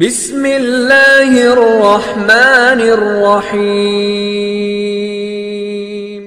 بسم الله الرحمن الرحيم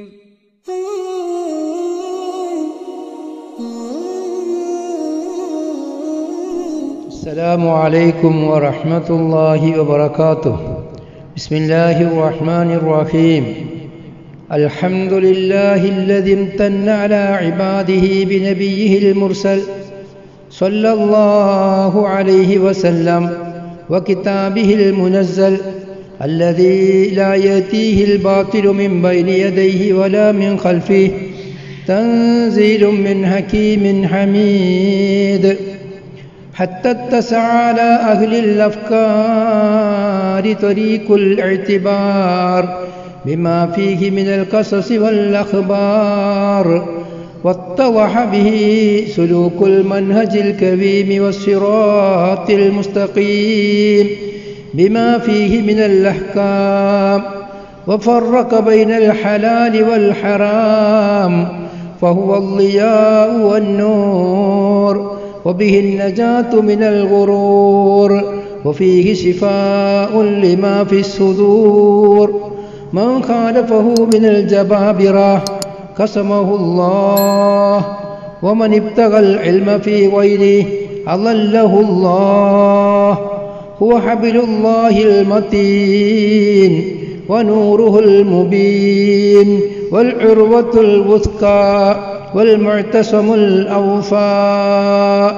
السلام عليكم ورحمة الله وبركاته بسم الله الرحمن الرحيم الحمد لله الذي امتن على عباده بنبيه المرسل صلى الله عليه وسلم وكتابه المنزل الذي لا يأتيه الباطل من بين يديه ولا من خلفه تنزيل من حكيم حميد حتى اتسع على أهل الأفكار طريق الاعتبار بما فيه من القصص والأخبار واتضح به سلوك المنهج الكريم والصراط المستقيم بما فيه من الأحكام وفرق بين الحلال والحرام فهو الضياء والنور وبه النجاة من الغرور وفيه شفاء لما في الصدور من خالفه من الجبابرة قسمه الله ومن ابتغى العلم في غيره أضله الله هو حبل الله المتين ونوره المبين والعروة الوثقى والمعتصم الأوفى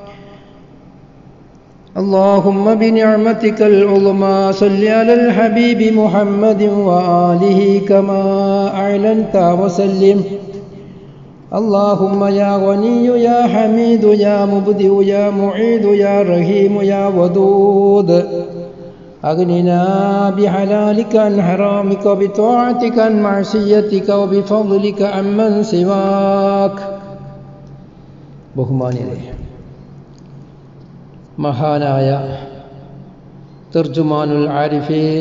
اللهم بنعمتك العظمى صل على الحبيب محمد وآله كما أعلنت وسلم اللهم يا غني يا حميد يا مبدئ يا معيد يا رحيم يا ودود أغننا بحلالك عن حرامك وبطاعتك عن معصيتك وبفضلك عمن سواك ബഹുമാനിയരെ മഹാനായ തർജുമാനുൽ ആരിഫീൻ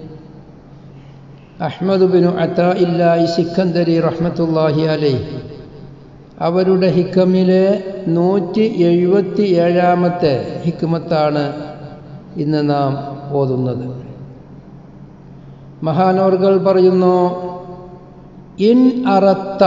അഹ്മദ് ബിനു അത്ത ഇല്ലായി സിക്കന്ദരി റഹ്മത്തുല്ലാഹി അലൈ അവരുടെ ഹിക്കമിലെ നൂറ്റി എഴുപത്തി ഏഴാമത്തെ ഹിക്മത്താണ് ഇന്ന് നാം ഓതുന്നത് മഹാനോർകൾ പറയുന്നു ഇൻ അറത്ത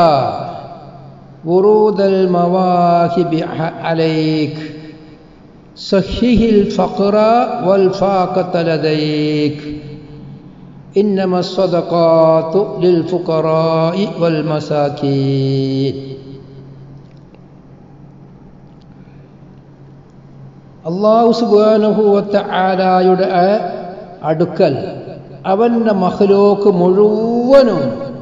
ورود المواهب عليك صحه الفقر والفاقة لديك إنما الصدقات للفقراء والمساكين അള്ളാഹു സുബാനുഭൂവത്ത ആലായുടെ അടുക്കൽ അവൻ്റെ മഹലോക്ക് മുഴുവനും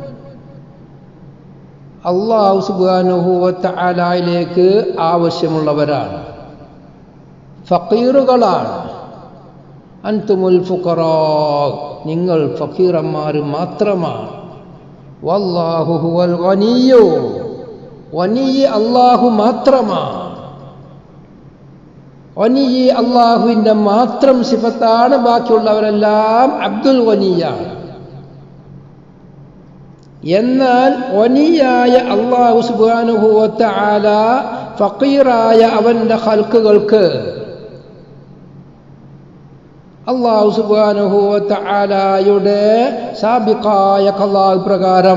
അള്ളാഹു സുബാനുഭൂവത്ത ആലായിലേക്ക് ആവശ്യമുള്ളവരാണ് ഫക്കീറുകളാണ് അൻതുമുൽ ഫുക്കറോ നിങ്ങൾ ഫക്കീറന്മാർ മാത്രമാണ് വല്ലാഹു ഹുവൽ വനിയോ വനിയ അള്ളാഹു മാത്രമാണ് വനിയി അള്ളാഹുവിൻ്റെ മാത്രം സിഫത്താണ് ബാക്കിയുള്ളവരെല്ലാം അബ്ദുൽ വനിയാണ് എന്നാൽ ഒനിയായ അള്ളാഹു സുബാനുഭൂവത്ത ആല ഫക്കീറായ അവൻ്റെ ഹൽക്കുകൾക്ക് അള്ളാഹു സുബാനുഭൂവത്ത ആലായുടെ സാബിക്കായ കള്ളാഹ് പ്രകാരം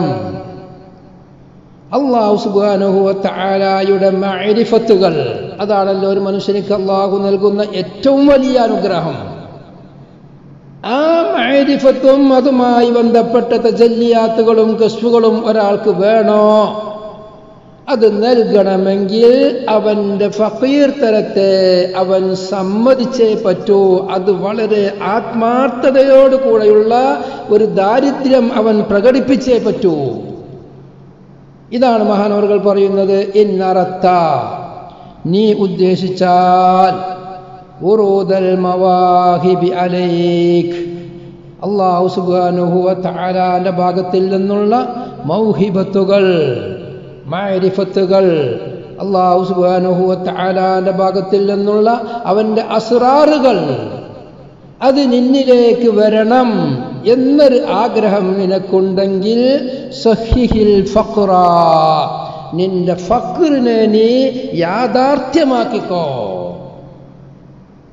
അള്ളാഹു സുബാനുഭൂവത്ത ആലായുടെ മരിഫത്തുകൾ അതാണല്ലോ ഒരു മനുഷ്യനിക്ക് അള്ളാഹു നൽകുന്ന ഏറ്റവും വലിയ അനുഗ്രഹം ആ മൈരിഫത്തും അതുമായി ബന്ധപ്പെട്ട തജല്ലിയാത്തുകളും കസ്ഫുകളും ഒരാൾക്ക് വേണോ അത് നൽകണമെങ്കിൽ അവൻ്റെ ഫക്കീർ തരത്തെ അവൻ സമ്മതിച്ചേ പറ്റൂ അത് വളരെ ആത്മാർത്ഥതയോടുകൂടെയുള്ള ഒരു ദാരിദ്ര്യം അവൻ പ്രകടിപ്പിച്ചേ പറ്റൂ ഇതാണ് മഹാനവറുകൾ പറയുന്നത് ഇന്നറത്ത നീ ഉദ്ദേശിച്ചാൽ ഉറൂദൽ മവാഹിബി അലൈക്ക് അള്ളാഹു സുബാനുഹുവ താലാന്റെ ഭാഗത്തിൽ നിന്നുള്ള മൗഹിബത്തുകൾ മാരിഫത്തുകൾ അള്ളാഹു സുബാനുഹുവ താലാന്റെ ഭാഗത്തിൽ നിന്നുള്ള അവൻ്റെ അസ്രാറുകൾ അത് നിന്നിലേക്ക് വരണം എന്നൊരു ആഗ്രഹം നിനക്കുണ്ടെങ്കിൽ സഹിഹിൽ ഫക്ര നിന്റെ ഫക്റിനെ നീ യാഥാർത്ഥ്യമാക്കിക്കോ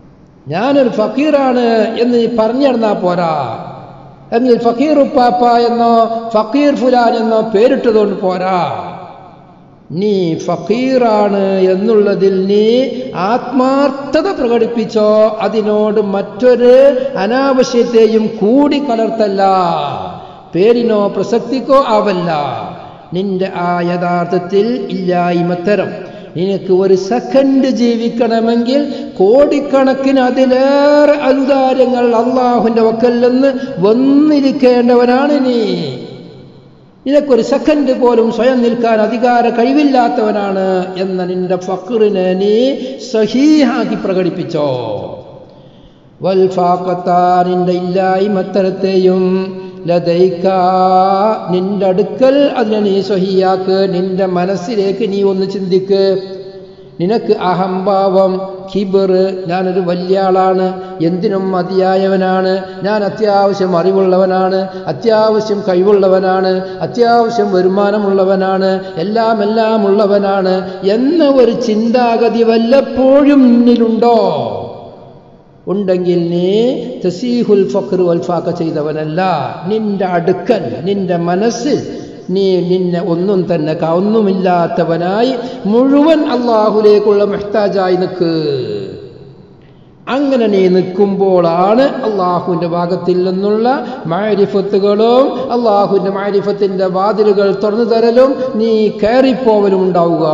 ഞാനൊരു ഫക്കീറാണ് എന്ന് നീ പറഞ്ഞു നടന്നാ പോരാ എങ്കിൽ ഫക്കീർ ഉപ്പാപ്പ എന്നോ ഫക്കീർ ഫുലാൻ എന്നോ പേരിട്ടതുകൊണ്ട് പോരാ നീ ഫക്കീറാണ് എന്നുള്ളതിൽ നീ ആത്മാർത്ഥത പ്രകടിപ്പിച്ചോ അതിനോട് മറ്റൊരു അനാവശ്യത്തെയും കൂടി കലർത്തല്ല പേരിനോ പ്രസക്തിക്കോ ആവല്ല നിന്റെ ആ യഥാർത്ഥത്തിൽ ഇല്ലായ്മത്തരം നിനക്ക് ഒരു സെക്കൻഡ് ജീവിക്കണമെങ്കിൽ കോടിക്കണക്കിന് അതിലേറെ ഔദാര്യങ്ങൾ അള്ളാഹുവിൻ്റെ വക്കൽ നിന്ന് വന്നിരിക്കേണ്ടവനാണ് നീ നിനക്കൊരു സെക്കൻഡ് പോലും സ്വയം നിൽക്കാൻ അധികാര കഴിവില്ലാത്തവനാണ് എന്ന നിന്റെ ഫക്റിനെ നീ സഹീഹാക്കി പ്രകടിപ്പിച്ചോ വൽഫാക്കത്താ നിന്റെ ഇല്ലായ്മത്തരത്തെയും ലതൈക്ക നിന്റെ അടുക്കൽ അതിനെ നീ സ്വഹിയാക്ക് നിന്റെ മനസ്സിലേക്ക് നീ ഒന്ന് ചിന്തിക്ക് നിനക്ക് അഹംഭാവം ഖിബർ ഞാനൊരു വലിയ ആളാണ് എന്തിനും മതിയായവനാണ് ഞാൻ അത്യാവശ്യം അറിവുള്ളവനാണ് അത്യാവശ്യം കഴിവുള്ളവനാണ് അത്യാവശ്യം വരുമാനമുള്ളവനാണ് എല്ലാം എല്ലാം ഉള്ളവനാണ് എന്ന ഒരു ചിന്താഗതി വല്ലപ്പോഴും നിന്നിലുണ്ടോ ഉണ്ടെങ്കിൽ നീ തസീഹുൽ ഫഖർ വൽഫാക്ക ചെയ്തവനല്ല നിന്റെ അടുക്കൽ നിന്റെ മനസ്സിൽ നീ നിന്നെ ഒന്നും തന്നെ ക- ഒന്നുമില്ലാത്തവനായി മുഴുവൻ അള്ളാഹുലേക്കുള്ള മെഹ്താജായി നിൽക്ക് അങ്ങനെ നീ നിൽക്കുമ്പോഴാണ് അള്ളാഹുവിൻ്റെ ഭാഗത്തിൽ നിന്നുള്ള മാരിഫത്തുകളും അള്ളാഹുവിൻ്റെ മാരിഫത്തിൻ്റെ വാതിലുകൾ തുറന്നു തരലും നീ കയറിപ്പോവലും ഉണ്ടാവുക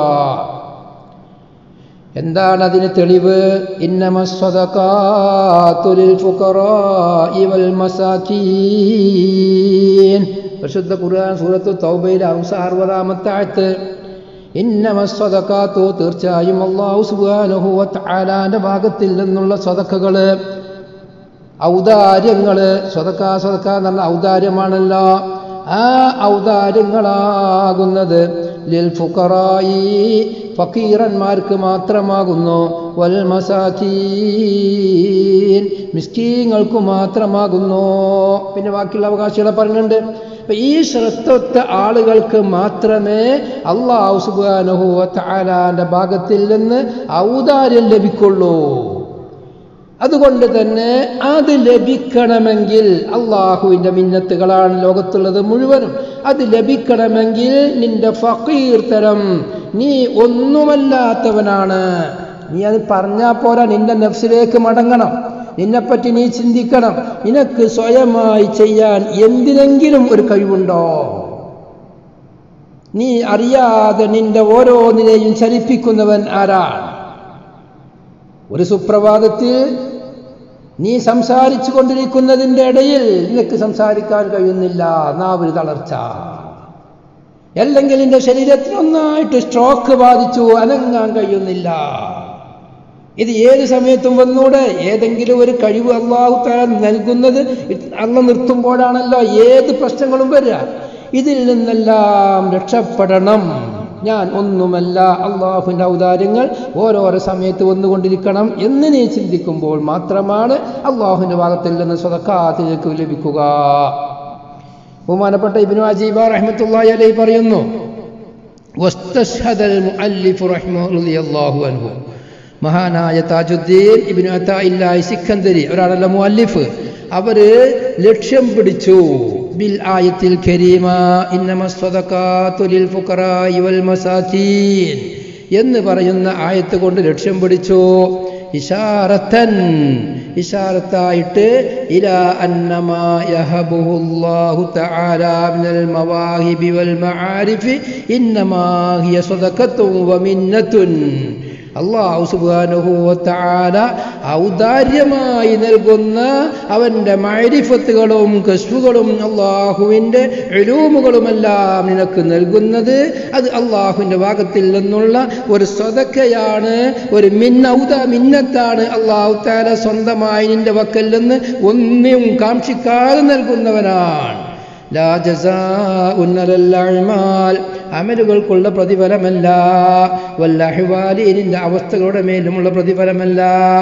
എന്താണ് അതിന് തെളിവ് ഇന്നമസ്വദഖാത്തുലിൽ ഫുഖറാഇ വൽ മസാകീൻ പരിശുദ്ധ ഖുർആൻ സൂറത്ത് തൗബയിലെ അറുപതാമത്തെ ആയത്ത് ഇന്നമസ്വദഖാത്തു തീർച്ചയായും അള്ളാഹു സുബ്ഹാനഹു വ തആലാന്റെ ഭാഗത്തിൽ നിന്നുള്ള സ്വതക്കകള് ഔദാര്യങ്ങള് സ്വതക്ക സ്വതക്ക എന്ന് പറഞ്ഞ ഔദാര്യമാണല്ലോ ആ ഔദാര്യങ്ങളാകുന്നത് ലിൽ ഫുഖറായി ഫക്കീറന്മാർക്ക് മാത്രമാകുന്നു വൽ മസാഖീൻ മിസ്കീങ്ങൾക്ക് മാത്രമാകുന്നു പിന്നെ ബാക്കിയുള്ള അവകാശികളെ പറഞ്ഞിട്ടുണ്ട് അപ്പൊ ഈ ശ്രദ്ധൊത്ത ആളുകൾക്ക് മാത്രമേ അള്ളാഹു സുബ്ഹാനഹു വ തആലാന്റെ ഭാഗത്തിൽ നിന്ന് ഔദാര്യം ലഭിക്കുള്ളൂ അതുകൊണ്ട് തന്നെ അത് ലഭിക്കണമെങ്കിൽ അള്ളാഹുവിൻ്റെ മിന്നത്തുകളാണ് ലോകത്തുള്ളത് മുഴുവനും അത് ലഭിക്കണമെങ്കിൽ നിന്റെ ഫക്കീർ തരം നീ ഒന്നുമല്ലാത്തവനാണ് നീ അത് പറഞ്ഞാൽ പോരാ നിന്റെ നഫ്സിലേക്ക് മടങ്ങണം നിന്നെപ്പറ്റി നീ ചിന്തിക്കണം നിനക്ക് സ്വയമായി ചെയ്യാൻ എന്തിനെങ്കിലും ഒരു കഴിവുണ്ടോ നീ അറിയാതെ നിന്റെ ഓരോന്നിനെയും ചലിപ്പിക്കുന്നവൻ ആരാണ് ഒരു സുപ്രഭാതത്തിൽ നീ സംസാരിച്ചു കൊണ്ടിരിക്കുന്നതിൻ്റെ ഇടയിൽ നിനക്ക് സംസാരിക്കാൻ കഴിയുന്നില്ല നാവിൽ തളർച്ച അല്ലെങ്കിൽ നിന്റെ ശരീരത്തിന് ഒന്നായിട്ട് സ്ട്രോക്ക് ബാധിച്ചു അനങ്ങാൻ കഴിയുന്നില്ല ഇത് ഏത് സമയത്തും വന്നൂടെ ഏതെങ്കിലും ഒരു കഴിവ് അള്ളാഹു താൻ നൽകുന്നത് അള്ള നിർത്തുമ്പോഴാണല്ലോ ഏത് പ്രശ്നങ്ങളും വരിക ഇതിൽ നിന്നെല്ലാം രക്ഷപ്പെടണം ഞാൻ ഒന്നുമല്ല അള്ളാഹുവിൻ്റെ ഔദാര്യങ്ങൾ ഓരോരോ സമയത്ത് വന്നുകൊണ്ടിരിക്കണം എന്ന് നീ ചിന്തിക്കുമ്പോൾ മാത്രമാണ് അള്ളാഹുവിൻ്റെ ഭാഗത്തിൽ നിന്ന് സ്വതക്കാത്തിലേക്ക് ലഭിക്കുക ബഹുമാനപ്പെട്ട ഇബിനു അജീബ റഹ്മത്തുള്ളാഹി അലൈഹി പറയുന്നു വസ്തശ്ഹദൽ മുഅല്ലിഫു റളിയല്ലാഹു അൻഹു മഹാനായ താജുദ്ദീൻ ഇബ്നു അത്താഇല്ലാഹി സിക്കന്ദരി ഒരാളല്ല മുഅല്ലിഫ് അവര് ലക്ഷ്യം പിടിച്ചു ബിൽ ആയത്തിൽ കരീമ ഇന്നമസ്വദഖാത്തു ലിൽ ഫുഖറാഇ വൽ മസാകീൻ എന്ന് പറയുന്ന ആയത്ത് കൊണ്ട് ലക്ഷ്യം പിടിച്ചു ഇഷാറത്തൻ ഇഷാറത്തായിട്ട് ഇലാ അന്നമാ യഹബുഹുല്ലാഹു തആല മിനൽ മവാഹിബി വൽ മആരിഫി ഇന്നമാ ഹിയ സ്വദഖത്തുൻ വമിന്നത്തുൻ അള്ളാഹു സുബാനുഭൂവത്താല ഔദാര്യമായി നൽകുന്ന അവൻ്റെ മൈരിഫത്തുകളും കശ്വുകളും അള്ളാഹുവിൻ്റെ എലൂമുകളുമെല്ലാം നിനക്ക് നൽകുന്നത് അത് അള്ളാഹുവിൻ്റെ ഭാഗത്തിൽ നിന്നുള്ള ഒരു സ്വതക്കയാണ് ഒരു മിന്നൗദ മിന്നത്താണ് അള്ളാഹു താല സ്വന്തമായി നിന്റെ വക്കൽ നിന്ന് ഒന്നും കാക്ഷിക്കാതെ നൽകുന്നവനാണ് ലാ ജസാഉൻ അലൽ അഅ്മാൽ അമലുകൾക്കുള്ള പ്രതിഫലമല്ല വല്ലഹിവാലി നിന്റെ അവസ്ഥകളുടെ മേലുമുള്ള പ്രതിഫലമല്ല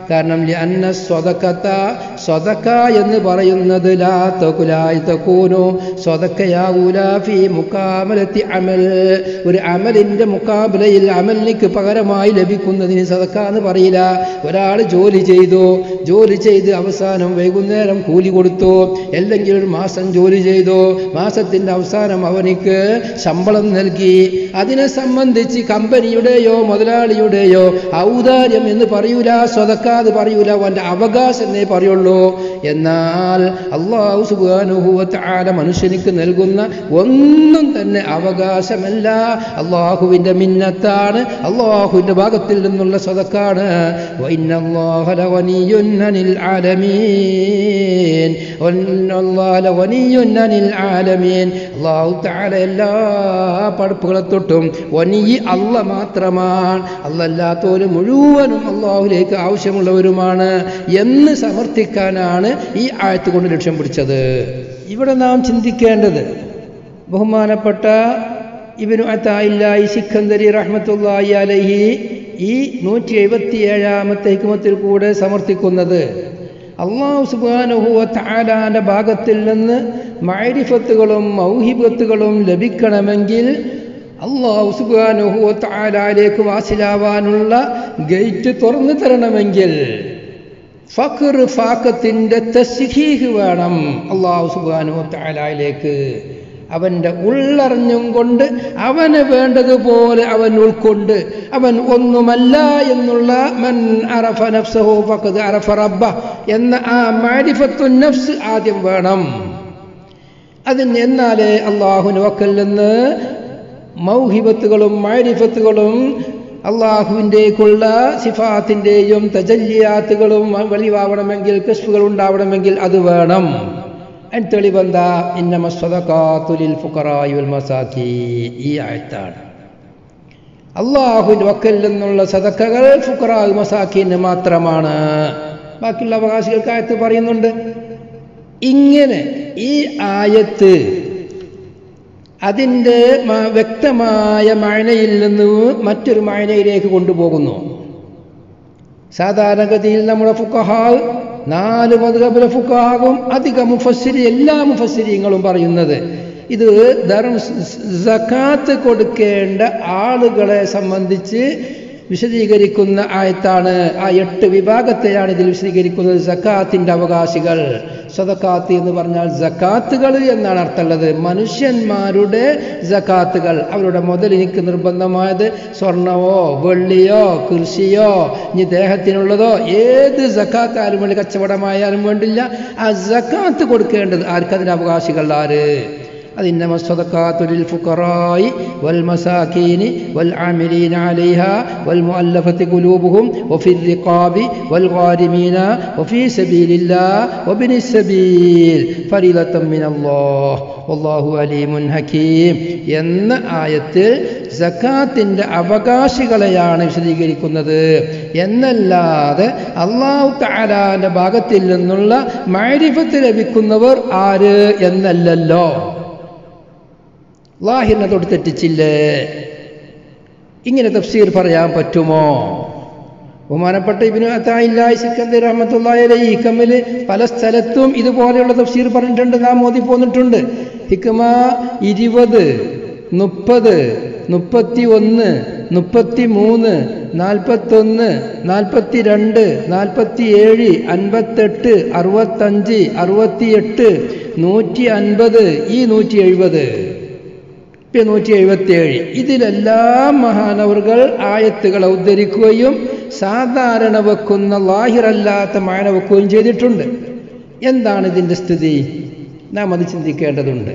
കാരണം അന്ന സ്വതക്കത്ത സ്വതക്ക എന്ന് പറയുന്നത് ലാ തകുലായി തക്കൂനു സ്വതക്കയാവൂല ഫി മുക്കാമലത്തി അമൽ ഒരു അമലിന്റെ മുക്കാബലയിൽ അമലിനിക്ക് പകരമായി ലഭിക്കുന്നതിന് സതക്ക എന്ന് പറയില്ല ഒരാൾ ജോലി ചെയ്തു ജോലി ചെയ്ത് അവസാനം വൈകുന്നേരം കൂലി കൊടുത്തു അല്ലെങ്കിൽ ഒരു മാസം ജോലി ചെയ്തു മാസത്തിന്റെ അവസാനം അവനിക്ക് ശമ്പളം നൽകി അതിനെ സംബന്ധിച്ച് കമ്പനിയുടെയോ മുതലാളിയുടെയോ ഔദാര്യം എന്ന് പറയൂല സ്വതക്കാത് പറയൂല അവന്റെ അവകാശം എന്നേ പറയുള്ളൂ എന്നാൽ അള്ളാഹു സുബാനുഭൂവത്താല മനുഷ്യനിക്ക് നൽകുന്ന ഒന്നും തന്നെ അവകാശമല്ല അള്ളാഹുവിന്റെ മിന്നത്താണ് അള്ളാഹുവിന്റെ ഭാഗത്തിൽ നിന്നുള്ള സ്വതക്കാണ് അള്ളാഹു താല എല്ലാ പടപ്പുകളെ തൊട്ടും വനിയി അല്ല മാത്രമാണ് അല്ലല്ലാത്തവര് മുഴുവനും അള്ളാഹുലേക്ക് ആവശ്യമുള്ളവരുമാണ് എന്ന് സമർത്ഥിക്കാനാണ് ഈ ആയത്ത് കൊണ്ട് ലക്ഷ്യം പിടിച്ചത് ഇവിടെ നാം ചിന്തിക്കേണ്ടത് ബഹുമാനപ്പെട്ട ഇബിനു അത്തായില്ലായി സിഖന്ദരി റഹ്മത്തുല്ലായി അലഹി ഈ നൂറ്റി എഴുപത്തി ഏഴാമത്തെ ഹിക്മത്തിൽ കൂടെ സമർത്ഥിക്കുന്നത് അള്ളാഹു സുബാനുഹുവ താലാന്റെ ഭാഗത്തിൽ നിന്ന് മൈരിഫത്തുകളും മൗഹിബത്തുകളും ലഭിക്കണമെങ്കിൽ അള്ളാഹു സുബാനുഹുവ താലാലേക്ക് വാസിലാവാനുള്ള ഗേറ്റ് തുറന്നു തരണമെങ്കിൽ ഫഖർ ഫാക്കത്തിൻ്റെ തസ്ഹീഹ് വേണം അള്ളാഹു സുബാനുഹുവ താലായിലേക്ക് അവൻ്റെ ഉള്ളറിഞ്ഞും കൊണ്ട് അവന് വേണ്ടതുപോലെ അവൻ ഉൾക്കൊണ്ട് അവൻ ഒന്നുമല്ല എന്നുള്ള മൻ അറഫ നഫ്സഹു ഫഖദ് അറഫ റബ്ബ എന്ന ആ മാരിഫത്തു നഫ്സ് ആദ്യം വേണം അതിന് എന്നാലേ അള്ളാഹുന് വക്കൽ നിന്ന് മൗഹിബത്തുകളും മാരിഫത്തുകളും അള്ളാഹുവിൻ്റെക്കുള്ള സിഫാത്തിൻ്റെയും തജല്ലിയാത്തുകളും വെളിവാവണമെങ്കിൽ കശ്ഫുകൾ ഉണ്ടാവണമെങ്കിൽ അത് വേണം അതിന് തെളിവെന്താ ഇന്നമസ്വതക്കാത്തുലിൽ ഫുക്കറായുൽ മസാക്കി ഈ ആയത്താണ് അള്ളാഹുവിൻ്റെ വക്കൽ നിന്നുള്ള സദക്കകൾ ഫുക്കറായു മസാക്കിന് മാത്രമാണ് ബാക്കിയുള്ള അവകാശികൾക്ക് ആയത്ത് പറയുന്നുണ്ട് ഇങ്ങനെ ഈ ആയത്ത് അതിൻ്റെ വ്യക്തമായ മഴനയിൽ നിന്ന് മറ്റൊരു മഴനയിലേക്ക് കൊണ്ടുപോകുന്നു സാധാരണഗതിയിൽ നമ്മുടെ ഫുക്കഹാ നാല് മധുകബുല ഫുക്കാകും അധിക മുഫസ്സിരി എല്ലാ മുഫസ്സിരിങ്ങളും പറയുന്നത് ഇത് ധർമ്മ സക്കാത്ത് കൊടുക്കേണ്ട ആളുകളെ സംബന്ധിച്ച് വിശദീകരിക്കുന്ന ആയത്താണ് ആ എട്ട് വിഭാഗത്തെയാണ് ഇതിൽ വിശദീകരിക്കുന്നത് സക്കാത്തിൻ്റെ അവകാശികൾ സദക്കാത്ത് എന്ന് പറഞ്ഞാൽ ജക്കാത്തുകൾ എന്നാണ് അർത്ഥമുള്ളത് മനുഷ്യന്മാരുടെ ജക്കാത്തുകൾ അവരുടെ മുതൽ എനിക്ക് നിർബന്ധമായത് സ്വർണമോ വെള്ളിയോ കൃഷിയോ ഇനി ദേഹത്തിനുള്ളതോ ഏത് ജക്കാത്തായാലും വേണ്ടി കച്ചവടമായാലും വേണ്ടില്ല ആ ജക്കാത്ത് കൊടുക്കേണ്ടത് ആർക്കതിൻ്റെ അവകാശികൾ ആര് അതിന്നമ الصدقات للفقراء والمساكين والعاملين عليها والمؤلفة قلوبهم وفي الرقاب والغارمين وفي سبيل الله وابن السبيل فريضة من الله والله عليم حكيم എന്ന ആയത്തിൽ സക്കാത്തിൻ്റെ അവകാശികളെയാണ് വിശദീകരിക്കുന്നത് എന്നല്ലാതെ അള്ളാഹു താലാന്റെ ഭാഗത്തിൽ നിന്നുള്ള മാരിഫത്ത് ലഭിക്കുന്നവർ ആര് എന്നല്ലല്ലോ ലാഹിറിനെ തൊട്ട് തെറ്റിച്ചില്ലേ ഇങ്ങനെ തഫ്സീർ പറയാൻ പറ്റുമോ ബഹുമാനപ്പെട്ട ഇബിന് അത്തായില്ലായി സിക്കന്ദർ റഹ്മത്തുള്ളാഹി ഈ കമ്മിൽ പല സ്ഥലത്തും ഇതുപോലെയുള്ള തഫ്സീർ പറഞ്ഞിട്ടുണ്ട് നാം ഓതി പോന്നിട്ടുണ്ട് ഹിക്കമ ഇരുപത് മുപ്പത് മുപ്പത്തി ഒന്ന് മുപ്പത്തി മൂന്ന് നാൽപ്പത്തൊന്ന് നാൽപ്പത്തി രണ്ട് നാൽപ്പത്തി ഏഴ് അൻപത്തെട്ട് അറുപത്തഞ്ച് അറുപത്തിയെട്ട് നൂറ്റി അൻപത് ഈ നൂറ്റി എഴുപത് നൂറ്റി എഴുപത്തിയേഴ് ഇതിലെല്ലാം മഹാനവറുകൾ ആയത്തുകൾ ഉദ്ധരിക്കുകയും സാധാരണ വെക്കുന്ന ലാഹിറല്ലാത്ത മാന വെക്കുകയും ചെയ്തിട്ടുണ്ട് എന്താണ് ഇതിൻ്റെ സ്ഥിതി നാം അത് ചിന്തിക്കേണ്ടതുണ്ട്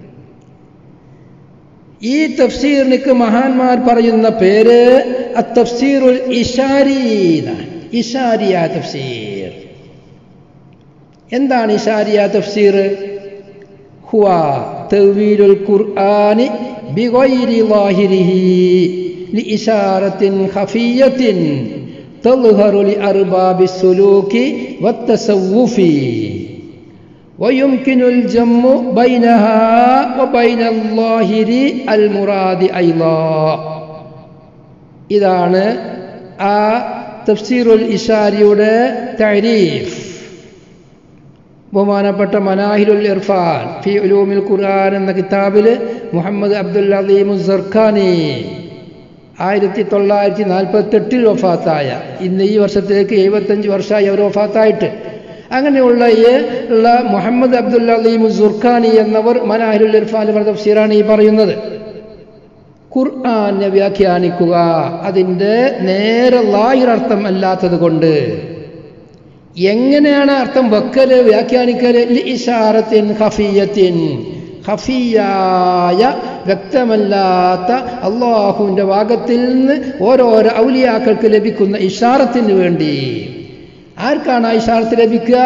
ഈ തഫ്സീറിനിക്ക് മഹാന്മാർ പറയുന്ന പേര് തഫ്സീറുൽ ഇഷാരീന ഇഷാരിയ തഫ്സീർ എന്താണ് ഇഷാരിയ തഫ്സീർ ഹുവ തവീലുൽ ഖുർആനി ബിഗൈരി ലാഹിരിഹി لإشارة خفية تظهر لأرباب السلوك والتصوف ويمكن الجمع بينها وبين الظاهر المراد أيضا ഇതാണ് ആ തഫ്സീറുൽ ഇഷാരിയുടെ തരീഫ് ബഹുമാനപ്പെട്ട മനാഹിരുൽ ഇർഫാൻ ഫി ഉലൂമിൽ ഖുർആൻ എന്ന കിതാബിൽ മുഹമ്മദ് അബ്ദുൽ അലീം സർഖാനി ആയിരത്തി തൊള്ളായിരത്തി നാൽപ്പത്തെട്ടിൽ വഫാത്തായ ഇന്ന് ഈ വർഷത്തേക്ക് എഴുപത്തഞ്ച് വർഷമായി അവർ വഫാത്തായിട്ട് അങ്ങനെയുള്ള ഈ ഉള്ള മുഹമ്മദ് അബ്ദുൽ അലീം സുർഖാനി എന്നവർ മനാഹിരുൽ ഇർഫാൻ എന്ന തഫ്സീറാണ് ഈ പറയുന്നത് ഖുർആനെ വ്യാഖ്യാനിക്കുക അതിൻ്റെ നേരെ ലാഹിറർത്ഥം അല്ലാത്തത് കൊണ്ട് എങ്ങനെയാണ് അർത്ഥം വെക്കല് വ്യാഖ്യാനിക്കല് ഇഷാറത്തിൻ ഹഫിയത്തിൻ ഹഫിയായ വ്യക്തമല്ലാത്ത അള്ളാഹുവിൻ്റെ ഭാഗത്തിൽ നിന്ന് ഓരോരോ ഔലിയാക്കൾക്ക് ലഭിക്കുന്ന ഇഷാറത്തിന് വേണ്ടി ആർക്കാണ് ആ ഇഷാർത്ത് ലഭിക്കുക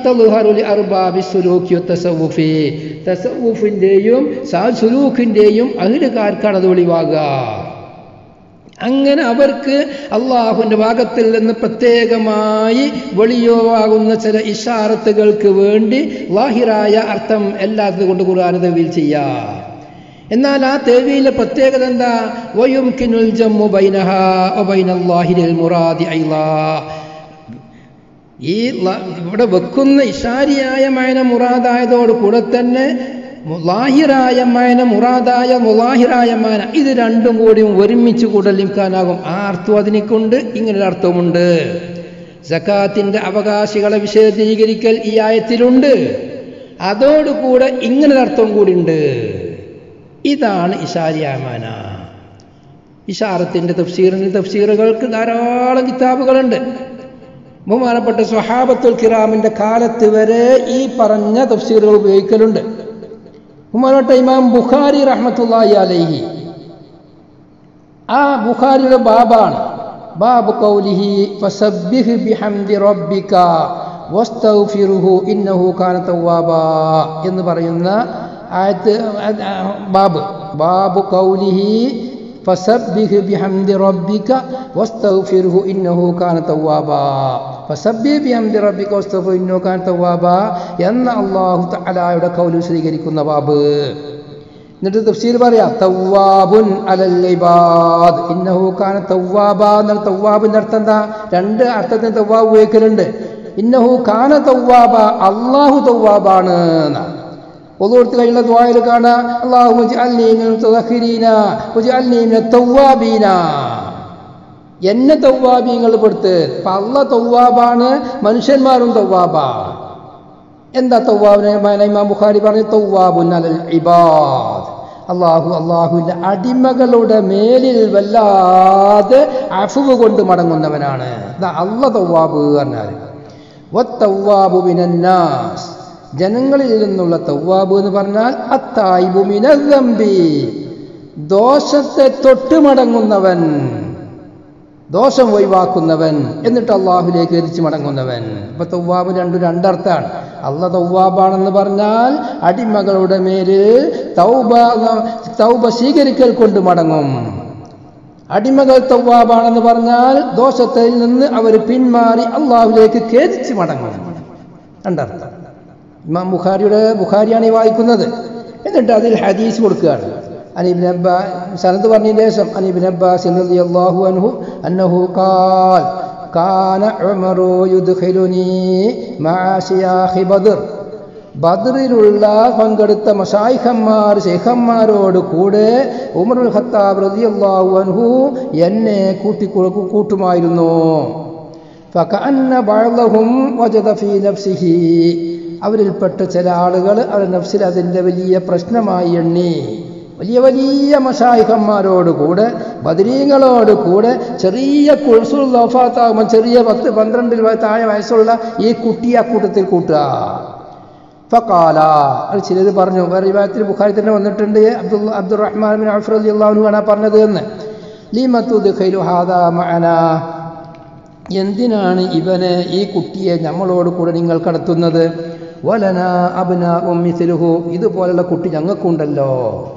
തസവുഫിൻ്റെയും സുലൂഖിൻ്റെയും അഹിലുകാർക്കാണ് അത് വെളിവാകുക അങ്ങനെ അവർക്ക് അള്ളാഹുവിൻ്റെ ഭാഗത്തിൽ നിന്ന് പ്രത്യേകമായി വെളിയോവാകുന്ന ചില ഇഷാറത്തുകൾക്ക് വേണ്ടി ലാഹിറായ അർത്ഥം എല്ലാത്തത് കൊണ്ട് ഖുർആൻ തവീൽ ചെയ്യാം എന്നാൽ ആ തേവിയിലെ പ്രത്യേകത എന്താ വയുംകിനുൽ ജമ്മു ബൈനഹ വബൈനല്ലാഹിൽ മുറാദി ഐലാ ഈ ഇവിടെ വെക്കുന്ന ഇഷാരിയായ മയന മുറാദായതോട് കൂടെ തന്നെ ലാഹിറായ മയന മുറാദായ മുലാഹിറായ മയന ഇത് രണ്ടും കൂടി ഒരുമിച്ച് കൂടലിക്കാനാകും ആ അർത്ഥം അതിനെക്കൊണ്ട് ഇങ്ങനൊരു അർത്ഥമുണ്ട് സക്കാത്തിന്റെ അവകാശികളെ വിശദീകരിക്കൽ ഈ ആയത്തിലുണ്ട് അതോടുകൂടെ ഇങ്ങനൊരു അർത്ഥം കൂടിയുണ്ട് ഇതാണ് ഇഷാരിയാമാന ഇഷാറത്തിന്റെ തഫ്സീറിന് തഫ്സീറുകൾക്ക് ധാരാളം കിതാബുകളുണ്ട് ബഹുമാനപ്പെട്ട സ്വഹാബത്തുൽ കിറാമിന്റെ കാലത്ത് വരെ ഈ പറഞ്ഞ തഫ്സീറുകൾ ഉപയോഗിക്കലുണ്ട് ബഹുമാനപ്പെട്ട ഇമാം ബുഖാരി റഹ്മത്തുള്ളാഹി അലൈഹി ആ ബുഖാരിയുടെ ബാബാണ് ബാബ് കൗലിഹി ഫസബ്ബിഹ് ബിഹംദി റബ്ബിക വസ്തഗ്ഫിറുഹു ഇന്നഹു കാന തവ്വാബാ എന്ന് പറയുന്ന ആയത്ത് ബാബ് ബാബു കൗലിഹി ഫസബ്ബിഹ് ബിഹംദി റബ്ബിക വസ്തഗ്ഫിർഹു ഇന്നഹു കാന തവ്വാബാ ഫസബ്ബിഹ് ബിഹംദി റബ്ബിക വസ്തഗ്ഫിർഹു ഇന്നഹു കാന തവ്വാബാ എന്ന അല്ലാഹു തആലയുടെ കൗൽ സ്വീകരിക്കുന്ന ബാബ് എന്നിട്ട് തഫ്സീർ പറയാ തവ്വാബുൻ അലൽ ഇബാദ് ഇന്നഹു കാന തവ്വാബാ എന്ന തവ്വാബിന്റെ അർത്ഥം എന്താ രണ്ട് അർത്ഥത്തിന് തവ്വാബ് ഉപയോഗിക്കലുണ്ട് ഇന്നഹു കാന തവ്വാബ അള്ളാഹു തവ്വാബാണ് എന്നാണ് ഒതുകൊടുത്ത് കഴിഞ്ഞ ദ്വായിൽ കാണാം അള്ളാഹു തൗവാബീന എന്നെ തൗവാബീങ്ങൾ പെടുത്ത് അപ്പൊ അള്ള തൗവാബാണ് മനുഷ്യന്മാരും തൗവാബാ എന്താ തൗവാബിനെ ഇമാം ബുഖാരി പറഞ്ഞു തൗവാബുൻ അലൽ ഇബാദ് അള്ളാഹു അള്ളാഹുവിന്റെ അടിമകളുടെ മേലിൽ വല്ലാതെ അഫുവ് കൊണ്ട് മടങ്ങുന്നവനാണ് അള്ള തൗവാബ് പറഞ്ഞാൽ വത്തൗവാബു മിനന്നാസ് ജനങ്ങളിൽ നിന്നുള്ള തവ്വാബ് എന്ന് പറഞ്ഞാൽ അത്തായിബുമിനമ്പി ദോഷത്തെ തൊട്ടുമടങ്ങുന്നവൻ ദോഷം ഒഴിവാക്കുന്നവൻ എന്നിട്ട് അള്ളാഹുലേക്ക് എരിച്ചു മടങ്ങുന്നവൻ ഇപ്പൊ തവ്വാബ് രണ്ടു രണ്ടർത്ഥാണ് അള്ള തവ്വാബാണെന്ന് പറഞ്ഞാൽ അടിമകളുടെ മേല് തൗബ തൗബ സ്വീകരിക്കൽ കൊണ്ട് മടങ്ങും അടിമകൾ തവ്വാബാണെന്ന് പറഞ്ഞാൽ ദോഷത്തിൽ നിന്ന് അവർ പിന്മാറി അള്ളാഹുലേക്ക് ഖേദിച്ച് മടങ്ങും രണ്ടർത്ഥം ഇമാം ബുഖാരിയുടെ ബുഖാരിയാണ് ഈ വായിക്കുന്നത് എന്നിട്ട് അതിൽ ഹദീസ് കൊടുക്കുകയാണ് അനീബിൻ അബ്ബാ സനത് പറഞ്ഞതിന് ശേഷം അനീബിൻ അബ്ബാസ് റളിയല്ലാഹു അൻഹു അന്നഹു ഖാൽ കാന ഉമറു യുദ്ഖിലുനി മഅ ശിയാഖി ബദർ ബദറിലുള്ള പങ്കെടുത്ത മഷായിഖന്മാർ ശേഖന്മാരോട് കൂടെ ഉമറുൽ ഖത്താബ് റളിയല്ലാഹു അൻഹു എന്നെ കൂട്ടി കൂട്ടുമായിരുന്നു ഫകഅന്ന ബഅദഹും വജദ ഫീ നഫ്സിഹി അവരിൽപ്പെട്ട ചില ആളുകൾ അവർ നഫ്സിൽ അതിൻ്റെ വലിയ പ്രശ്നമായി എണ്ണി വലിയ വലിയ മഷായിഖന്മാരോട് കൂടെ ബദരീങ്ങളോട് കൂടെ ചെറിയ കുൾസുൽഫാത്താകുമ്പോൾ ചെറിയ പത്ത് പന്ത്രണ്ടിൽ താഴെ വയസ്സുള്ള ഈ കുട്ടിയെ അക്കൂട്ടത്തിൽ കൂട്ടുക ഫക്കാല അത് ചിലത് പറഞ്ഞു വേറെ വിഭാഗത്തിൽ ബുഖാരി തന്നെ വന്നിട്ടുണ്ട് അബ്ദുൽ അബ്ദുറഹ്മാൻ ബിൻ അഫർ അലി അള്ളാഹുനു ആണ് പറഞ്ഞത് എന്ന് ലീമത്തു ഖൈലു ഹാദാ മഅന എന്തിനാണ് ഇവനെ ഈ കുട്ടിയെ നമ്മളോട് കൂടെ നിങ്ങൾ കടത്തുന്നത് വലന അബ്ന ഉമ്മിസിലുഹു ഇതുപോലുള്ള കുട്ടി ഞങ്ങൾക്കുണ്ടല്ലോ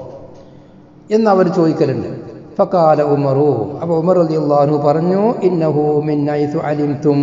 എന്നവർ ചോദിക്കലുണ്ട് ഫക്കാല ഉമറു അപ്പൊ ഉമർ അലി അള്ളാഹു പറഞ്ഞു ഇന്നഹു മിന്നൈസു അലിംതും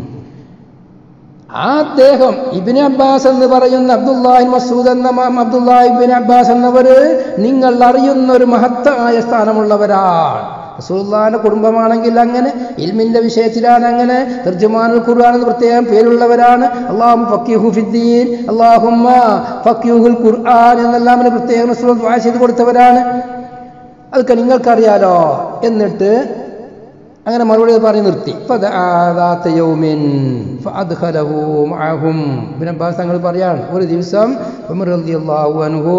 ആ അദ്ദേഹം ഇബിന് അബ്ബാസ് എന്ന് പറയുന്ന അബ്ദുല്ലാഹിൻ മസൂദ് എന്ന അബ്ദുല്ലാഹിബിൻ അബ്ബാസ് എന്നവര് നിങ്ങൾ അറിയുന്ന ഒരു മഹത്തായ സ്ഥാനമുള്ളവരാണ് റസൂലുള്ളാഹിന്റെ കുടുംബമാണെങ്കിൽ അങ്ങനെ ഇൽമിന്റെ വിഷയത്തിലാണ് അങ്ങനെ തർജുമാനുൽ ഖുർആൻ എന്ന് പ്രത്യേകം പേരുള്ളവരാണ് അള്ളാഹു ഫക്കീഹു ഫിദ്ദീൻ അള്ളാഹുമ്മ ഫക്കീഹുൽ ഖുർആൻ എന്നെല്ലാം അവന് പ്രത്യേകം റസൂൽ ദുആ ചെയ്ത് കൊടുത്തവരാണ് അതൊക്കെ നിങ്ങൾക്കറിയാലോ എന്നിട്ട് അങ്ങനെ മറുപടി പറഞ്ഞ് നിർത്തി ഫദആദാത യൗമിൻ ഫഅദ്ഖലഹു മഅഹും ഇബ്നു അബ്ബാസ് തങ്ങൾ പറയാണ് ഒരു ദിവസം ഉമർ റളിയല്ലാഹു അൻഹു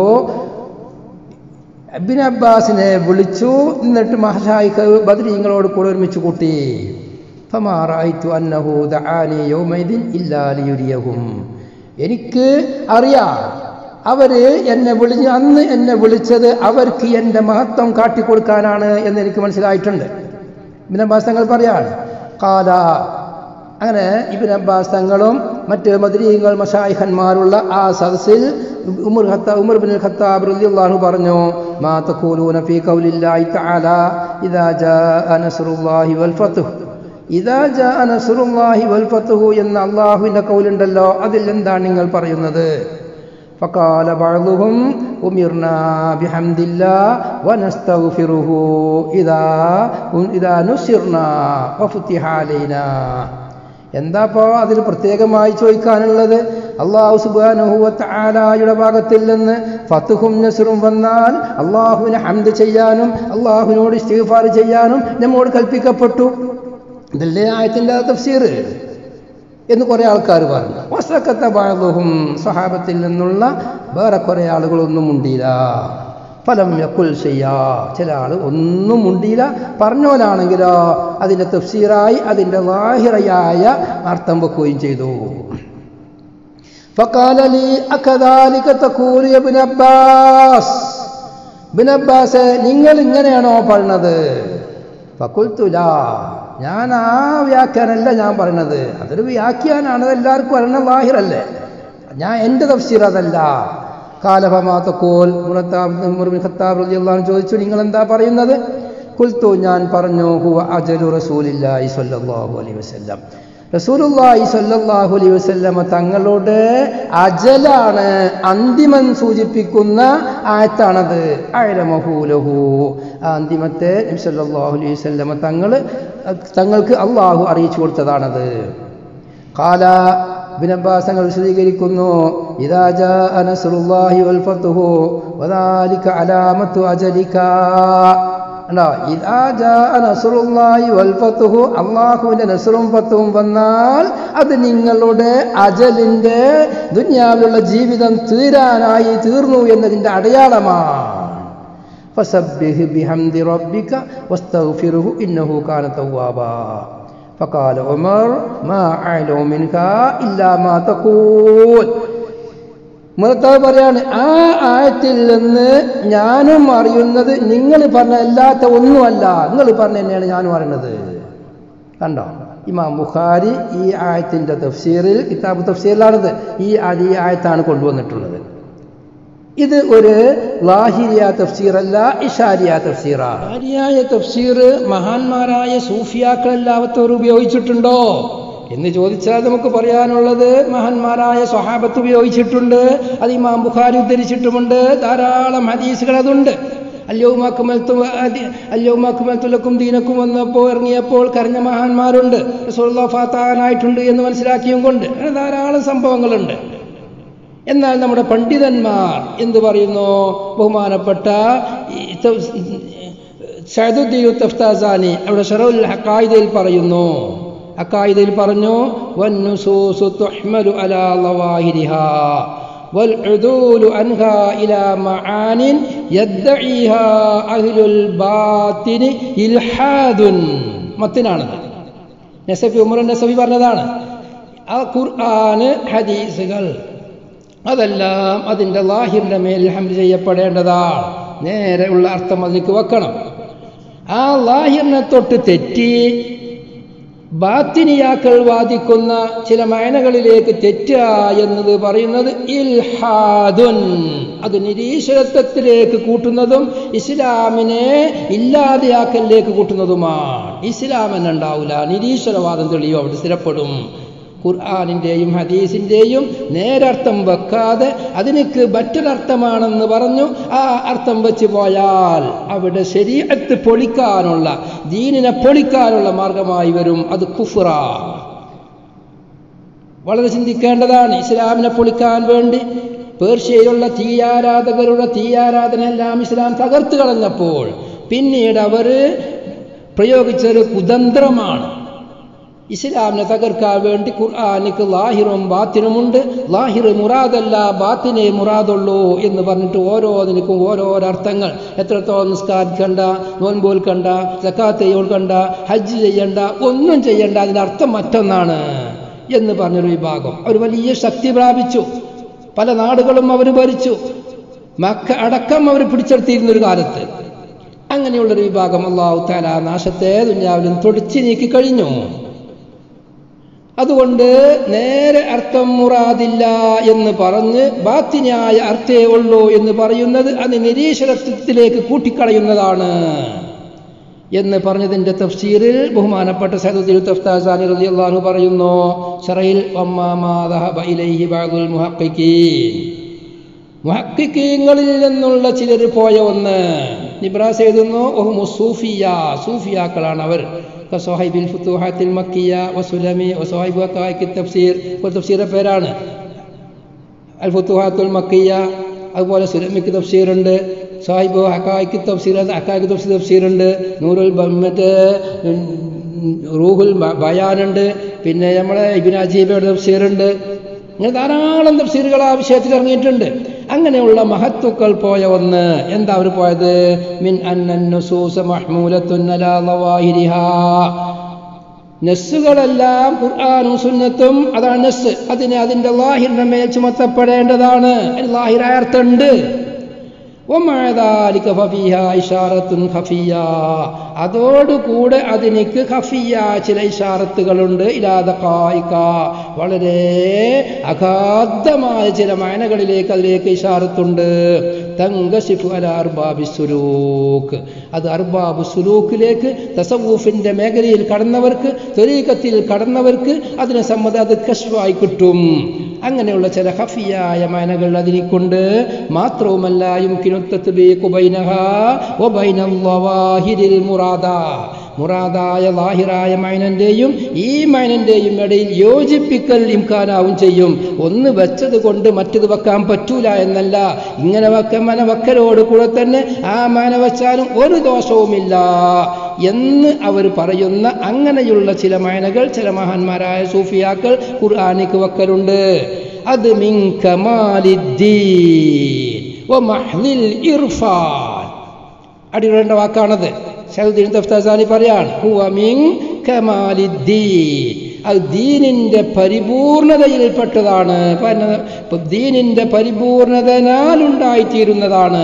ഇബ്നു അബ്ബാസിനെ വിളിച്ചു എന്നിട്ട് മഹലായിക്ക് ബദരീങ്ങളോട് കൂടെ ഒരുമിച്ച് കൂട്ടി ഫമാ റഅയ്തു അന്നഹു ദആനി യൗമൈദിൻ ഇല്ലാ ലിയുരിയഹും എനിക്ക് അറിയാം അവര് എന്നെ വിളിഞ്ഞ് അന്ന് എന്നെ വിളിച്ചത് അവർക്ക് എൻ്റെ മഹത്വം കാട്ടിക്കൊടുക്കാനാണ് എന്ന് എനിക്ക് മനസ്സിലായിട്ടുണ്ട് ഇബിൻ അബ്ബാസ് തങ്ങൾ പറയാണ് കാല അങ്ങനെ ഇബിൻ അബ്ബാസ് തങ്ങളും മറ്റ് മദ്രീങ്ങൾ മഷായിഖന്മാരുള്ള ആ സദസ്സിൽ ഉമർ ഖത്താ ഉമർ ബിൻ ഖത്താബ് റളിയല്ലാഹു പറഞ്ഞു മാ തഖൂലൂന ഫീ ഖൗലില്ലാഹി തആല ഇദാ ജാഅ നസ്റുല്ലാഹി വൽ ഫത്ഹ് ഇദാ ജാഅ നസ്റുല്ലാഹി വൽ ഫത്ഹ് എന്ന അല്ലാഹുവിന്റെ കൗലുണ്ടല്ലോ അതിൽ എന്താണ് നിങ്ങൾ പറയുന്നത് فقال بعضهم أمرنا بحمد الله ونستغفره إذا إذا نصرنا وفتح علينا എന്താപ്പോ അതിൽ പ്രത്യേകമായി ചോദിക്കാനുള്ളത് അള്ളാഹു സുബാനുഹുവത്ത് ആലായുടെ ഭാഗത്തിൽ നിന്ന് ഫത്തുഹും നസറും വന്നാൽ അള്ളാഹുവിനെ ഹംദ് ചെയ്യാനും അള്ളാഹുവിനോട് ഇസ്തിഗ്ഫാർ ചെയ്യാനും നമ്മോട് കൽപ്പിക്കപ്പെട്ടു ഇതല്ലേ ആയത്തിൻ്റെ തഫ്സീർ എന്ന് കുറേ ആൾക്കാർ പറഞ്ഞു വസ്ത്രക്കത്തെ ബാധുഹും സഹാബത്തിൽ നിന്നുള്ള വേറെ കുറേ ആളുകളൊന്നും മുണ്ടിയില്ല ഫലം യക്കുൽ ചെയ്യാ ചില ആൾ ഒന്നും മുണ്ടിയില്ല പറഞ്ഞോലാണെങ്കിലോ അതിൻ്റെ തഫ്സീറായി അതിൻ്റെ വാഹിറയായ അർത്ഥം വെക്കുകയും ചെയ്തു فقال لي أكذلك تقول يا ابن عباس ابن عباس നിങ്ങൾ ഇങ്ങനെയാണോ പറഞ്ഞത് ഫക്കുൽത്തുല ഞാൻ ആ വ്യാഖ്യാനമല്ല ഞാൻ പറയണത് അതൊരു വ്യാഖ്യാനാണ് അതെല്ലാവർക്കും അറിയണ ലാഹിറല്ലേ ഞാൻ എൻ്റെ തഫ്സീർ അതല്ല കാലഭമാത്തക്കോൽ ഖത്താബ് റളിയല്ലാഹു ചോദിച്ചു നിങ്ങൾ എന്താ പറയുന്നത് കുൽത്തു ഞാൻ പറഞ്ഞു ഹുവ അജലു റസൂലില്ലാഹി സ്വല്ലല്ലാഹു അലൈഹി വസല്ലം റസൂലുള്ളാഹി സ്വല്ലല്ലാഹു അലൈഹി വസല്ലമ തങ്ങളുടെ അജലാണ് അന്തിമം സൂചിപ്പിക്കുന്ന ആയത്താണത് അഴമഹൂലഹു ആ അന്തിമത്തെ നബി സല്ലല്ലാഹു അലൈഹി വസല്ലമ തങ്ങൾ തങ്ങൾക്ക് അള്ളാഹു അറിയിച്ചു കൊടുത്തതാണത് കാല ബിനബ്ബാസങ്ങൾ വിശദീകരിക്കുന്നു ഇദാ ജാഅ നസ്റുല്ലാഹി വൽ ഫത്ഹു വദാലിക അലാമത്തു അജലിക കണ്ടോ ഇദാ ജാഅ നസ്റുല്ലാഹി വൽ ഫത്ഹു അല്ലാഹുവിന്റെ നസ്റും ഫത്തും വന്നാൽ അത് നിങ്ങളുടെ അജലിന്റെ ദുനിയാവിലുള്ള ജീവിതം തീരാനായി തീർന്നു എന്നതിന്റെ അടയാളമാണ് فسبح بحمد ربك واستغفره إنه كان توابا فقال عمر ما أعلم منك إلا ما تقول മുറത്താവ് പറയാണ് ആ ആയത്തിൽ നിന്ന് ഞാനും അറിയുന്നത് നിങ്ങൾ പറഞ്ഞ അല്ലാത്ത ഒന്നുമല്ല നിങ്ങൾ പറഞ്ഞ തന്നെയാണ് ഞാനും അറിയുന്നത് കണ്ടോ ഇമാം ബുഖാരി ഈ ആയത്തിൻ്റെ തഫ്സീറിൽ കിതാബ് തഫ്സീറിലാണിത് ഈ അത് ഈ ആയത്താണ് കൊണ്ടുവന്നിട്ടുള്ളത് ഇത് ഒരു ലാഹിരിയ തഫ്സീറല്ല ഇഷാരിയ തഫ്സീറാണ് ലാഹിരിയായ തഫ്സീർ മഹാന്മാരായ സൂഫിയാക്കൾ എല്ലാവരും ഉപയോഗിച്ചിട്ടുണ്ടോ എന്ന് ചോദിച്ചാൽ നമുക്ക് പറയാനുള്ളത് മഹാന്മാരായ സ്വഹാബത്ത് ഉപയോഗിച്ചിട്ടുണ്ട് അത് ഇമാം ബുഖാരി ഉദ്ധരിച്ചിട്ടുമുണ്ട് ധാരാളം ഹദീസുകൾ അതുണ്ട് അല്യവുമാക്കുമൽത്തുലക്കും ദീനക്കും വന്നപ്പോൾ ഇറങ്ങിയപ്പോൾ കരഞ്ഞ മഹാന്മാരുണ്ട് റസൂലുള്ള ഫാത്താനായിട്ടുണ്ട് എന്ന് മനസ്സിലാക്കിയും കൊണ്ട് അങ്ങനെ ധാരാളം സംഭവങ്ങളുണ്ട് എന്നാൽ നമ്മുടെ പണ്ഡിതന്മാർ എന്ത് പറയുന്നു ബഹുമാനപ്പെട്ട ഷഹദുദ്ദീൻ തഫ്താസാനി അവിടെ ഷറൗൽ ഹക്കായിദയിൽ പറയുന്നു അക്കായിദയിൽ പറഞ്ഞു വന്നുസൂസു തുഹ്മലു അലാ ലവാഹിരിഹാ والعدول عنها إلى معان يدعيها أهل الباطن إلحاد മത്തിനാണത് നസഫി ഉമർ നസഫി പറഞ്ഞതാണ് ആ ഖുർആന് ഹദീസുകൾ അതെല്ലാം അതിൻ്റെ ലാഹിറിൻ്റെ മേൽ ഹംദ് ചെയ്യപ്പെടേണ്ടതാണ് നേരെ ഉള്ള അർത്ഥം അതിലേക്ക് വെക്കണം ആ ലാഹിറിനെ തൊട്ട് തെറ്റി ബാത്തിനിയാക്കൾ വാദിക്കുന്ന ചില മയനകളിലേക്ക് തെറ്റുക എന്നത് പറയുന്നത് ഇൽഹാദുൻ അത് നിരീശ്വരത്വത്തിലേക്ക് കൂട്ടുന്നതും ഇസ്ലാമിനെ ഇല്ലാതെയാക്കലിലേക്ക് കൂട്ടുന്നതുമാണ് ഇസ്ലാം എന്നുണ്ടാവില്ല നിരീശ്വരവാദം തെളിയും അവിടെ സ്ഥിരപ്പെടും ഖുർആാനിൻ്റെയും ഹദീസിൻ്റെയും നേരർത്ഥം വെക്കാതെ അതിനക്ക് മറ്റൊരർത്ഥമാണെന്ന് പറഞ്ഞു ആ അർത്ഥം വെച്ച് പോയാൽ അവിടെ ശരീരത്ത് പൊളിക്കാനുള്ള ദീനിനെ പൊളിക്കാനുള്ള മാർഗമായി വരും അത് കുഫ്ര വളരെ ചിന്തിക്കേണ്ടതാണ് ഇസ്ലാമിനെ പൊളിക്കാൻ വേണ്ടി പേർഷ്യയിലുള്ള തീയാരാധകരുടെ തീയാരാധന എല്ലാം ഇസ്ലാം തകർത്ത് കളഞ്ഞപ്പോൾ പിന്നീട് അവർ പ്രയോഗിച്ചൊരു കുതന്ത്രമാണ് ഇസ്ലാമിനെ തകർക്കാൻ വേണ്ടി ഖുർആാനിക്ക് ലാഹിറും ബാത്തിനുമുണ്ട് ലാഹിർ മുറാദല്ല ബാത്തിനെ മുറാദുള്ളൂ എന്ന് പറഞ്ഞിട്ട് ഓരോന്നിനും ഓരോരർത്ഥങ്ങൾ എത്രത്തോളം നിസ്കാരിക്കണ്ട നോൻപോൽക്കണ്ട ജക്കാത്ത് ഉൾക്കണ്ട ഹജ്ജ് ചെയ്യണ്ട ഒന്നും ചെയ്യണ്ട അതിൻ്റെ അർത്ഥം മറ്റൊന്നാണ് എന്ന് പറഞ്ഞൊരു വിഭാഗം അവർ വലിയ ശക്തി പ്രാപിച്ചു പല നാടുകളും അവർ ഭരിച്ചു മക്ക അടക്കം അവർ പിടിച്ചെടുത്തിരുന്നൊരു കാലത്ത് അങ്ങനെയുള്ളൊരു വിഭാഗം അള്ളാഹു താല നാശത്തെ ദുഞ്ഞാവിലും തുടച്ചു നീക്കി കഴിഞ്ഞു അതുകൊണ്ട് നേരെ അർത്ഥം മുറാദില്ല എന്ന് പറഞ്ഞ് ബാത്തിനായ അർത്ഥേ ഉള്ളൂ എന്ന് പറയുന്നത് അത് നിരീശ്വരത്വത്തിലേക്ക് കൂട്ടിക്കളയുന്നതാണ് എന്ന് പറഞ്ഞതിൻ്റെ തഫ്സീറിൽ ബഹുമാനപ്പെട്ട സൈദുദ്ദീൻ തഫ്താസാനി റളിയല്ലാഹു പറയുന്നു ഷറയിൽ ഇലൈഹി ബഅദുൽ മുഹഖ്ഖിഖീൻ മുഹക്കിക്കീങ്ങളിൽ നിന്നുള്ള ചിലർ പോയ ഒന്ന് നിബ്രാസ് എഴുതുന്നു ഒഹുമു സൂഫിയ സൂഫിയാക്കളാണ് അവർ കസോഹൈബിൽ ഫുത്തുഹാത്തിൽ മക്കിയ വസുലമി വസോഹൈബ് കായ്ക്ക് തഫ്സീർ ഒരു തഫ്സീറെ പേരാണ് അൽ ഫുത്തുഹാത്തുൽ മക്കിയ അതുപോലെ സുലമിക്ക് തഫ്സീറുണ്ട് സാഹിബ് ഹക്കായ്ക്ക് തഫ്സീർ ഹക്കായ്ക്ക് തഫ്സീർ തഫ്സീറുണ്ട് നൂറുൽ മറ്റേ റൂഹുൽ ബയാനുണ്ട് പിന്നെ നമ്മളെ ഇബിൻ അജീബയുടെ തഫ്സീറുണ്ട് അങ്ങനെ ധാരാളം തഫ്സീറുകൾ ആ വിഷയത്തിൽ ഇറങ്ങിയിട്ടുണ്ട് അങ്ങനെയുള്ള മഹത്തുക്കൾ പോയ ഒന്ന് എന്താ അവർ പോയത് മിൻ അന്നൂസ നെസ്സുകളെല്ലാം ഖുർആാനും സുന്നത്തും അതാണ് നെസ് അതിന് അതിൻ്റെ ലാഹിറിന്റെ മേൽ ചുമത്തപ്പെടേണ്ടതാണ് ലാഹിറായ അർത്ഥമുണ്ട് അതോടുകൂടെ അതിനിക്ക് ഖഫിയ ചില ഇഷാറത്തുകളുണ്ട് ഇല്ലാതെ കായിക്ക വളരെ അഗാധമായ ചില മായനകളിലേക്ക് അതിലേക്ക് ഇഷാറത്തുണ്ട് തങ്കശിഫു അല അർബാബി സുലൂക്ക് അത് അർബാബ് സുലൂക്കിലേക്ക് തസവൂഫിന്റെ മേഖലയിൽ കടന്നവർക്ക് തൊരീക്കത്തിൽ കടന്നവർക്ക് അതിനെ സംബന്ധം അത് കശ്വായി കിട്ടും അങ്ങനെയുള്ള ചില ഹഫിയായ മാനകൾ അതിനെക്കൊണ്ട് മാത്രവുമല്ല മുറാദായ ലാഹിറായ മൈനന്റെയും ഈ മൈനന്റെയും ഇടയിൽ യോജിപ്പിക്കൽ ഇംഖാനാവും ചെയ്യും ഒന്ന് വെച്ചത് കൊണ്ട് മറ്റത് വെക്കാൻ പറ്റൂല എന്നല്ല ഇങ്ങനെ വെക്ക മന വെക്കലോട് കൂടെ തന്നെ ആ മന വെച്ചാലും ഒരു ദോഷവുമില്ല എന്ന് അവർ പറയുന്ന അങ്ങനെയുള്ള ചില മൈനകൾ ചില മഹാന്മാരായ സൂഫിയാക്കൾ ഖുർആാനിക്ക് വെക്കലുണ്ട് അത് മിൻ കമാലിദ്ദീൻ ഇർഫാൻ അടിപൊളിയുടെ വാക്കാണത് ഷഹുദ്ദീൻ തഫ്താസാനി പറയാണ് ഹുവ മിൻ കമാലിദ്ദീൻ അത് ദീനിന്റെ പരിപൂർണതയിൽപ്പെട്ടതാണ് ദീനിന്റെ പരിപൂർണതനാൽ ഉണ്ടായിത്തീരുന്നതാണ്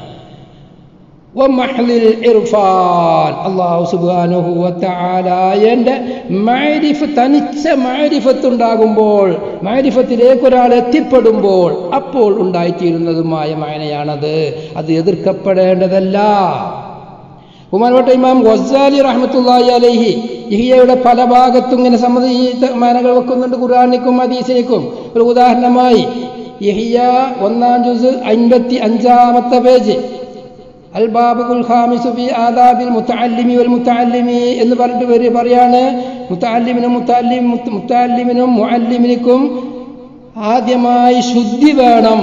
അള്ളാഹു സുബാനുഹുവത്താലായന്റെ മാരിഫ് തനിച്ച മാരിഫത്ത് ഉണ്ടാകുമ്പോൾ മാരിഫത്തിലേക്ക് ഒരാൾ എത്തിപ്പെടുമ്പോൾ അപ്പോൾ ഉണ്ടായിത്തീരുന്നതുമായ മായനയാണത് അത് എതിർക്കപ്പെടേണ്ടതല്ല ഉമാൻവട്ട ഇമാം ഗൊസാലി റഹ്മത്തുള്ളാഹി അലൈഹി ഇഹിയയുടെ പല ഭാഗത്തും ഇങ്ങനെ സംബന്ധിച്ച് മാനകൾ വെക്കുന്നുണ്ട് ഖുർആാനിക്കും ഹദീസിനിക്കും ഒരു ഉദാഹരണമായി ഇഹിയ ഒന്നാം ജുസ് അൻപത്തി അഞ്ചാമത്തെ പേജ് അൽബാബുൽ ഖാമിസു ഫി ആദാബിൽ മുത്തഅല്ലിമി വൽ മുത്തഅല്ലിമി എന്ന് പറഞ്ഞിട്ട് പേര് പറയാണ് മുത്തഅല്ലിമിനും മുത്തഅല്ലിം മുത്തഅല്ലിമിനും മുഅല്ലിമിനിക്കും ആദ്യമായി ശുദ്ധി വേണം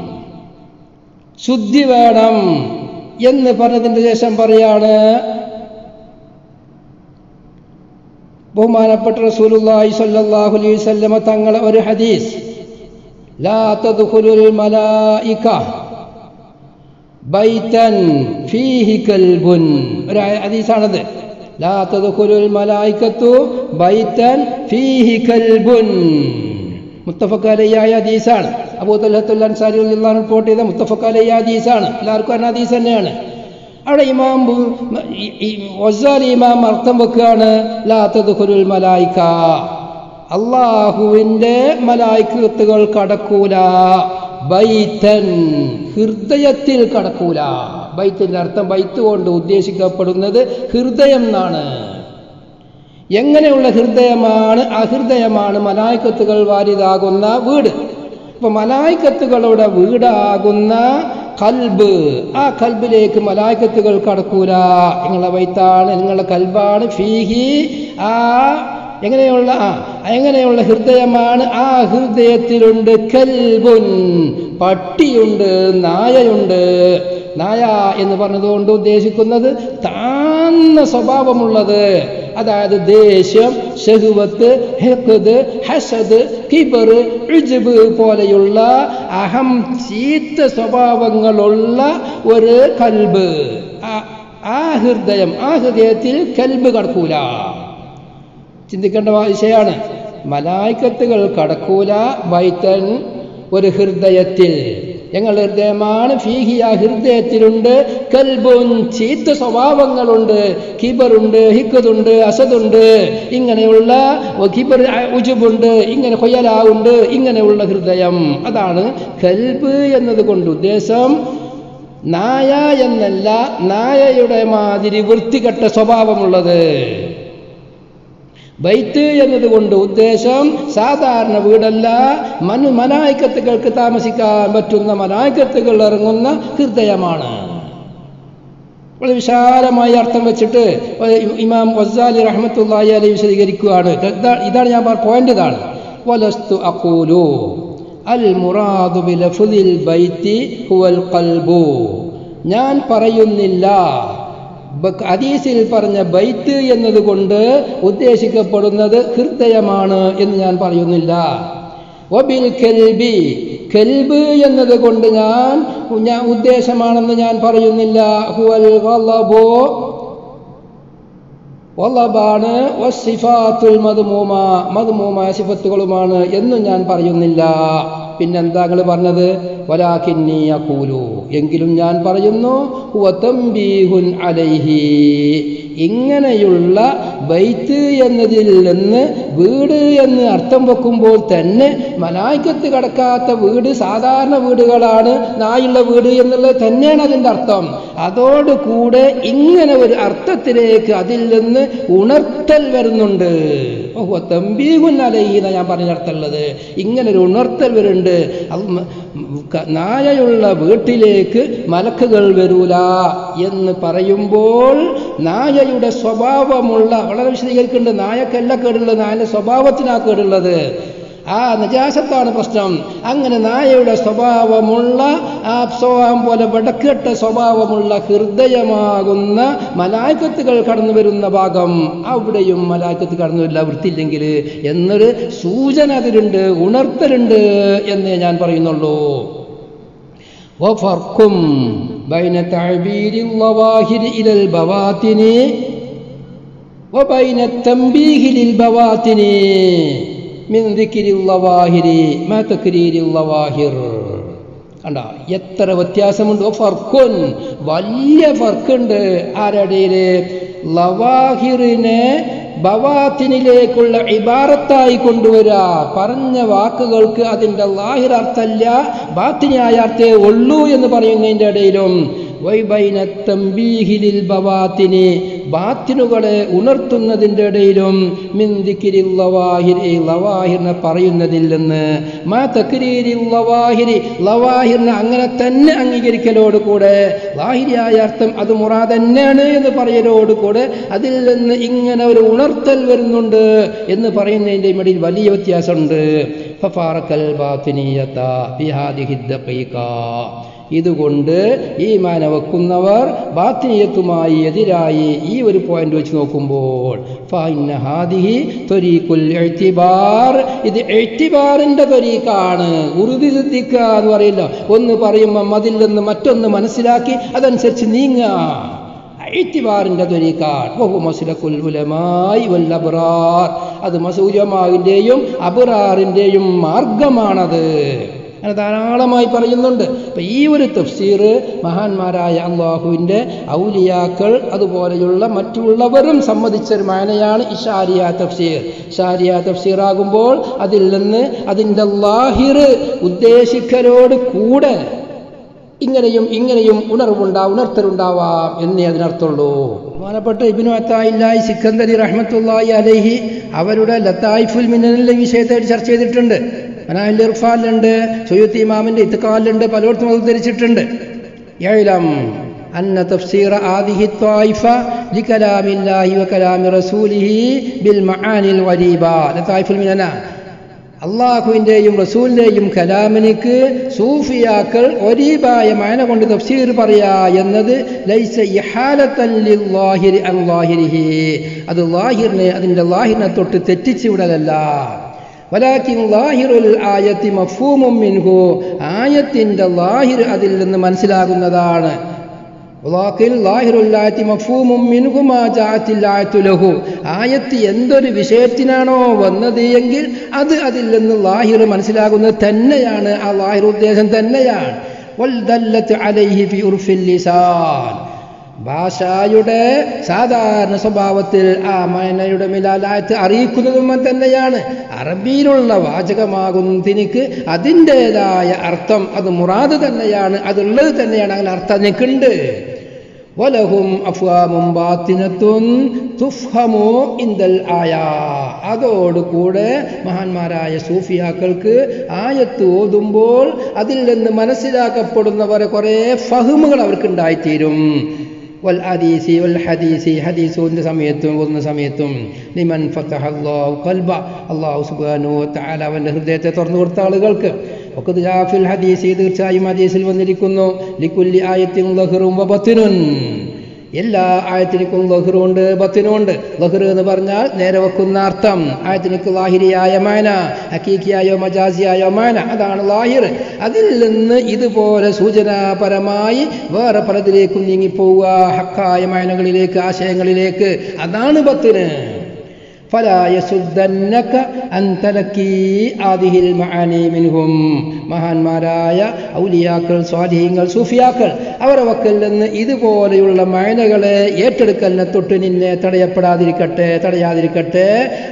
ശുദ്ധി വേണം എന്ന് പറഞ്ഞതിന് ശേഷം പറയാണ് ബഹുമാനപ്പെട്ട റസൂലുള്ളാഹി സ്വല്ലല്ലാഹു അലൈഹി വസല്ലമ തങ്ങളെ ഒരു ഹദീസ് ലാ തദ്ഖുലുൽ മലായിക ബൈതൻ ഫീഹി കൽബുൻ ഒരു ഹദീസാണത് ലാ തദ്ഖുലുൽ മലായികത്തു ബൈതൻ ഫീഹി കൽബുൻ മുത്തഫഖ് അലയ്യായ ഹദീസാണ് അബൂ തൽഹത്തുൽ അൻസാരി റളിയല്ലാഹു റിപ്പോർട്ട് ചെയ്ത മുത്തഫഖ് അലയ്യ ഹദീസാണ് എല്ലാവർക്കും അറിയുന്ന ഹദീസ് തന്നെയാണ് അവിടെ ഇമാം വസാലി ഇമാം അർത്ഥം വെക്കുകയാണ് ലാ തദ്ഖുലുൽ മലായിക അള്ളാഹുവിൻ്റെ മലായിക്കത്തുകൾ കടക്കൂല ബൈത്തൻ ഹൃദയത്തിൽ കടക്കൂല ബൈത്തിന്റെ അർത്ഥം ബൈത്ത് കൊണ്ട് ഉദ്ദേശിക്കപ്പെടുന്നത് ഹൃദയം എന്നാണ് എങ്ങനെയുള്ള ഹൃദയമാണ് ആ ഹൃദയമാണ് മലായിക്കത്തുകൾ വാരിതാകുന്ന വീട് അപ്പൊ മലായിക്കത്തുകളുടെ വീടാകുന്ന കൽബ് ആ കൽബിലേക്ക് മലായിക്കത്തുകൾ കടക്കൂല നിങ്ങളെ വൈത്താണ് നിങ്ങളുടെ കൽബാണ് ഫീഹി ആ എങ്ങനെയുള്ള ആ എങ്ങനെയുള്ള ഹൃദയമാണ് ആ ഹൃദയത്തിലുണ്ട് കൽബുൻ പട്ടിയുണ്ട് നായയുണ്ട് നായ എന്ന് പറഞ്ഞതുകൊണ്ട് ഉദ്ദേശിക്കുന്നത് താന്ന സ്വഭാവമുള്ളത് അതായത് ദേഷ്യം ഷഹുവത്ത് ഹെഖദ് ഹസദ് കിബർ ഉജ്ബ് പോലെയുള്ള അഹം ചീത്ത സ്വഭാവങ്ങളുള്ള ഒരു കൽബ് ആ- ആ ഹൃദയം ആ ഹൃദയത്തിൽ കൽബ് കടക്കൂല ചിന്തിക്കേണ്ട വിഷയമാണ് മലായിക്കത്തുകൾ കടക്കൂല ബൈത്തൻ ഒരു ഹൃദയത്തിൽ ഞങ്ങളുടെ ഹൃദയമാണ് ഫീഹി ആ ഹൃദയത്തിലുണ്ട് കൽബുൻ ചീത്ത സ്വഭാവങ്ങളുണ്ട് കിബറുണ്ട് ഹിക്കതുണ്ട് അസദുണ്ട് ഇങ്ങനെയുള്ള കിബർ ഉജുബുണ്ട് ഇങ്ങനെ കൊയ്യലാവുണ്ട് ഇങ്ങനെയുള്ള ഹൃദയം അതാണ് കൽബ് എന്നതുകൊണ്ട് ഉദ്ദേശം നായ എന്നല്ല നായയുടെ മാതിരി വൃത്തികെട്ട സ്വഭാവമുള്ളത് ബൈത്ത് എന്നതുകൊണ്ട് ഉദ്ദേശം സാധാരണ വീടല്ല മനു മനായിക്കത്തുകൾക്ക് താമസിക്കാൻ പറ്റുന്ന മനായിക്കത്തുകൾ ഇറങ്ങുന്ന ഹൃദയമാണ് വളരെ വിശാലമായ അർത്ഥം വെച്ചിട്ട് ഇമാം വസാലി റഹ്മത്തുള്ളാഹി അലൈഹി വിശദീകരിക്കുകയാണ് ഇതാ- ഇതാണ് ഞാൻ പറഞ്ഞ പോയിന്റ് ഇതാണ് വലസ്തു അഖൂലു അൽ മുറാദു ബിലഫ്ദിൽ ബൈത്തി ഹുവൽ ഖൽബു ഞാൻ പറയുന്നില്ല ബ- ഹദീസിൽ പറഞ്ഞ ബൈത്ത് എന്നതുകൊണ്ട് ഉദ്ദേശിക്കപ്പെടുന്നത് ഹൃദയമാണ് എന്ന് ഞാൻ പറയുന്നില്ല വബിൽ കെൽബി കെൽബ് എന്നത് കൊണ്ട് ഞാൻ ഞാൻ ഉദ്ദേശമാണെന്ന് ഞാൻ പറയുന്നില്ല ഹുവൽ ഗളബു വല്ലബാണ് വസിഫാത്തുൽ മദ്മൂമ മദ്മൂമായ സിഫത്തുകളുമാണ് എന്നും ഞാൻ പറയുന്നില്ല പിന്നെന്താ നിങ്ങൾ പറഞ്ഞത് വലാഖിന്നി അക്കൂലു എങ്കിലും ഞാൻ പറയുന്നു ഹുവ തംബീഹുൻ അലൈഹി ഇങ്ങനെയുള്ള ബൈത്ത് എന്നതിൽ നിന്ന് വീട് എന്ന് അർത്ഥം വെക്കുമ്പോൾ തന്നെ മലായിക്കത്ത് കടക്കാത്ത വീട് സാധാരണ വീടുകളാണ് നായുള്ള വീട് എന്നുള്ളത് തന്നെയാണ് അതിൻ്റെ അർത്ഥം അതോടുകൂടെ ഇങ്ങനെ ഒരു അർത്ഥത്തിലേക്ക് അതിൽ നിന്ന് ഉണർത്തൽ വരുന്നുണ്ട് ഓഹോ തമ്പീകുൻ അലൈഹീന ഞാൻ പറഞ്ഞ അർത്ഥമുള്ളത് ഇങ്ങനെ ഒരു ഉണർത്തൽ വരുന്നുണ്ട് അത് മ- ക- നായയുള്ള വീട്ടിലേക്ക് മലക്കുകൾ വരൂല എന്ന് പറയുമ്പോൾ നായയുടെ സ്വഭാവമുള്ള വളരെ വിശദീകരിക്കുന്നുണ്ട് നായക്കല്ല കേടുള്ളത് നായന്റെ സ്വഭാവത്തിനാ കേടുള്ളത് ആ നജാസത്താണ് പ്രശ്നം അങ്ങനെ നായയുടെ സ്വഭാവമുള്ള ആ സ്വഭാവം പോലെ വടക്കെട്ട സ്വഭാവമുള്ള ഹൃദയമാകുന്ന മലായക്കത്തുകൾ കടന്നു വരുന്ന ഭാഗം അവിടെയും മലായക്കത്ത് കടന്നു വരില്ല വൃത്തിയില്ലെങ്കിൽ എന്നൊരു സൂചന അതിലുണ്ട് ഉണർത്തലുണ്ട് എന്നേ ഞാൻ പറയുന്നുള്ളൂ وفرق بين تعبير الظواهر إلى البواطن وبين التنبيه للبواطن من ذكر الظواهر ما تكرير الظواهر കണ്ട എത്ര വ്യത്യാസമുണ്ട് ഫർക്കുൻ വലിയ ഫർക്കുണ്ട് ആരടയില് ലവാഹിറിനെ ബവാത്തിനിലേക്കുള്ള ഇബാറത്തായി കൊണ്ടുവരിക പറഞ്ഞ വാക്കുകൾക്ക് അതിൻ്റെ ലാഹിർ അർത്ഥമല്ല ബാത്തിനിയായ അർത്ഥേ ഉള്ളൂ എന്ന് പറയുന്നതിൻ്റെ ഇടയിലും വൈബൈന തമ്പീഹിലിൽ ബവാത്തിനി ബാത്തിനുകളെ ഉണർത്തുന്നതിൻ്റെ ഇടയിലും മിന്ദിക്കിരി ലവാഹിരി ലവാഹിറിനെ പറയുന്നതിൽ നിന്ന് മാ തക്രീരി ലവാഹിരി ലവാഹിറിനെ അങ്ങനെ തന്നെ അംഗീകരിക്കലോട് കൂടെ ലാഹിരിയായ അർത്ഥം അത് മുറാ തന്നെയാണ് എന്ന് പറയലോട് കൂടെ അതിൽ നിന്ന് ഇങ്ങനെ ഒരു ഉണർത്തൽ വരുന്നുണ്ട് എന്ന് പറയുന്നതിൻ്റെ ഇടയിൽ വലിയ വ്യത്യാസമുണ്ട് ഫഫാറക്കൽ ബാത്തിനീയത ബിഹാദിഹി ദഖീഖ ഇതുകൊണ്ട് ഈ മാന വെക്കുന്നവർ ബാത്തിനിയത്തുമായി എതിരായി ഈ ഒരു പോയിന്റ് വെച്ച് നോക്കുമ്പോൾ ഫഇന്ന ഹാദിഹി ത്വരീഖുൽ ഇഅ്തിബാർ ഇത് എഴുത്തിബാറിന്റെ ത്വരീഖാണ് ഉറുതി സിദ്ധിക്കുക എന്ന് പറയില്ല ഒന്ന് പറയുമ്പം അതിൽ നിന്ന് മറ്റൊന്ന് മനസ്സിലാക്കി അതനുസരിച്ച് നീങ്ങുക ഐത്തിബാറിന്റെ ത്വരീഖാൻ ബഹു മസ്ലക്കുൽ ഉലമായി വൽ അബ്റാർ അത് മസൂര്യമാവിൻ്റെയും അബ്റാറിൻ്റെയും മാർഗമാണത് അങ്ങനെ ധാരാളമായി പറയുന്നുണ്ട് അപ്പൊ ഈ ഒരു തഫ്സീർ മഹാന്മാരായ അള്ളാഹുവിൻ്റെ ഔലിയാക്കൾ അതുപോലെയുള്ള മറ്റുള്ളവരും സമ്മതിച്ച ഒരു മാനയാണ് ഇഷാരിയ തഫ്സീർ ഷാരിയ തഫ്സീർ ആകുമ്പോൾ അതിൽ നിന്ന് അതിൻ്റെ ലാഹിർ ഉദ്ദേശിക്കലോട് കൂടെ ഇങ്ങനെയും ഇങ്ങനെയും ഉണർവുണ്ടാ ഉണർത്തലുണ്ടാവാം എന്നേ അതിനർത്ഥമുള്ളൂ ബഹുമാനപ്പെട്ട ഇബിനു അത്തായില്ലായി സിക്കന്ദരി റഹ്മത്തുള്ളാഹി അലൈഹി അവരുടെ ലത്തായിഫുൽ മിന്നലിലെ വിഷയത്തെ ചർച്ച ചെയ്തിട്ടുണ്ട് മനാഹിൽ ഇർഫാനിലുണ്ട് സൊയ്യത്ത് ഇമാമിന്റെ ഇത്തക്കാലിലുണ്ട് പലയിടത്തും അത് ധരിച്ചിട്ടുണ്ട് يعلم أن تفسير هذه الطائفة لكلام الله وكلام رسوله بالمعاني الغريبة لطائف المننا അള്ളാഹുവിൻ്റെയും റസൂലിൻ്റെയും കലാമിനിക്ക് സൂഫിയാക്കൾ ഒരീബായ മാന കൊണ്ട് തഫ്സീർ പറയാ എന്നത് ലൈസ ഇഹാലത്തൻ ലില്ലാഹിരി അൻ ലാഹിരിഹി അത് ലാഹിറിനെ അതിൻ്റെ ലാഹിറിനെ തൊട്ട് തെറ്റിച്ചു വിടലല്ല വലാക്കിൻ ലാഹിറുൽ ആയത്തി മഫൂമും മിൻഹു ആയത്തിൻ്റെ ലാഹിർ അതിൽ നിന്ന് മനസ്സിലാകുന്നതാണ് വലാക്കിൻ ലാഹിറുൽ ആയത്തി മഫൂമും മിൻഹു മാ ജാഅത്തിൽ ആയത്തു ലഹു ആയത്ത് എന്തൊരു വിഷയത്തിനാണോ വന്നത് എങ്കിൽ അത് അതിൽ നിന്ന് ലാഹിർ മനസ്സിലാകുന്നത് തന്നെയാണ് ആ ലാഹിർ ഉദ്ദേശം തന്നെയാണ് വൽ ദല്ലത്ത് അലൈഹി ഫി ഉർഫിൽ ലിസാൻ ഭാഷയുടെ സാധാരണ സ്വഭാവത്തിൽ ആ മൈനയുടെ മിലാലായത്ത് അറിയിക്കുന്നതും തന്നെയാണ് അറബിയിലുള്ള വാചകമാകുന്നതിനിക്ക് അതിൻ്റെതായ അർത്ഥം അത് മുറാദ് തന്നെയാണ് അതുള്ളത് തന്നെയാണ് അങ്ങനെ അർത്ഥം നിൽക്കുന്നുണ്ട് വലഹും അഫ്വാമും ബാത്തിനത്തുൻ തുഫ്ഹമു ഇന്ദൽ ആയ അതോടുകൂടെ മഹാന്മാരായ സൂഫിയാക്കൾക്ക് ആയത്ത് ഓതുമ്പോൾ അതിൽ നിന്ന് മനസ്സിലാക്കപ്പെടുന്നവരെ കുറേ ഫഹ്മുകൾ അവർക്ക് ഉണ്ടായിത്തീരും വൽ ഹദീസി വൽ ഹദീസി ഹദീസുവിൻ്റെ സമയത്തും ഓതുന്ന സമയത്തും ലിമൻ ഫത്തഹ അല്ലാഹു ഖൽബ അല്ലാഹു സുബ്ഹാനഹു വ തആല അവൻ്റെ ഹൃദയത്തെ തുറന്നു കൊടുത്ത ആളുകൾക്ക് ഒക്കെ ജാഫിൽ ഹദീസി തീർച്ചയായും ഹദീസിൽ വന്നിരിക്കുന്നു ലിക്കുല്ലി ആയത്തിൻ ലഹ്റും വ ബത്തിനുൻ എല്ലാ ആയത്തിനും ലഹ്റുണ്ട് ബത്തിനുണ്ട് ലഹ്റ് എന്ന് പറഞ്ഞാൽ നേരെ വെക്കുന്ന അർത്ഥം ആയത്തിനിക്ക് ലാഹിരിയായ മാന ഹക്കീക്കിയായോ മജാസിയായോ മാന അതാണ് ലാഹിർ അതിൽ നിന്ന് ഇതുപോലെ സൂചനാപരമായി വേറെ പലതിലേക്കും നീങ്ങിപ്പോവുക ഹക്കായ മാനകളിലേക്ക് ആശയങ്ങളിലേക്ക് അതാണ് ബത്തിന് فلا يسدنك أن تلقي هذه المعاني منهم മഹാന്മാരായ ഔലിയാക്കൾ സ്വാധീനങ്ങൾ സൂഫിയാക്കൾ അവരെ വക്കൽ നിന്ന് ഇതുപോലെയുള്ള മയനകളെ ഏറ്റെടുക്കലിനെ തൊട്ട് നിന്നെ തടയപ്പെടാതിരിക്കട്ടെ തടയാതിരിക്കട്ടെ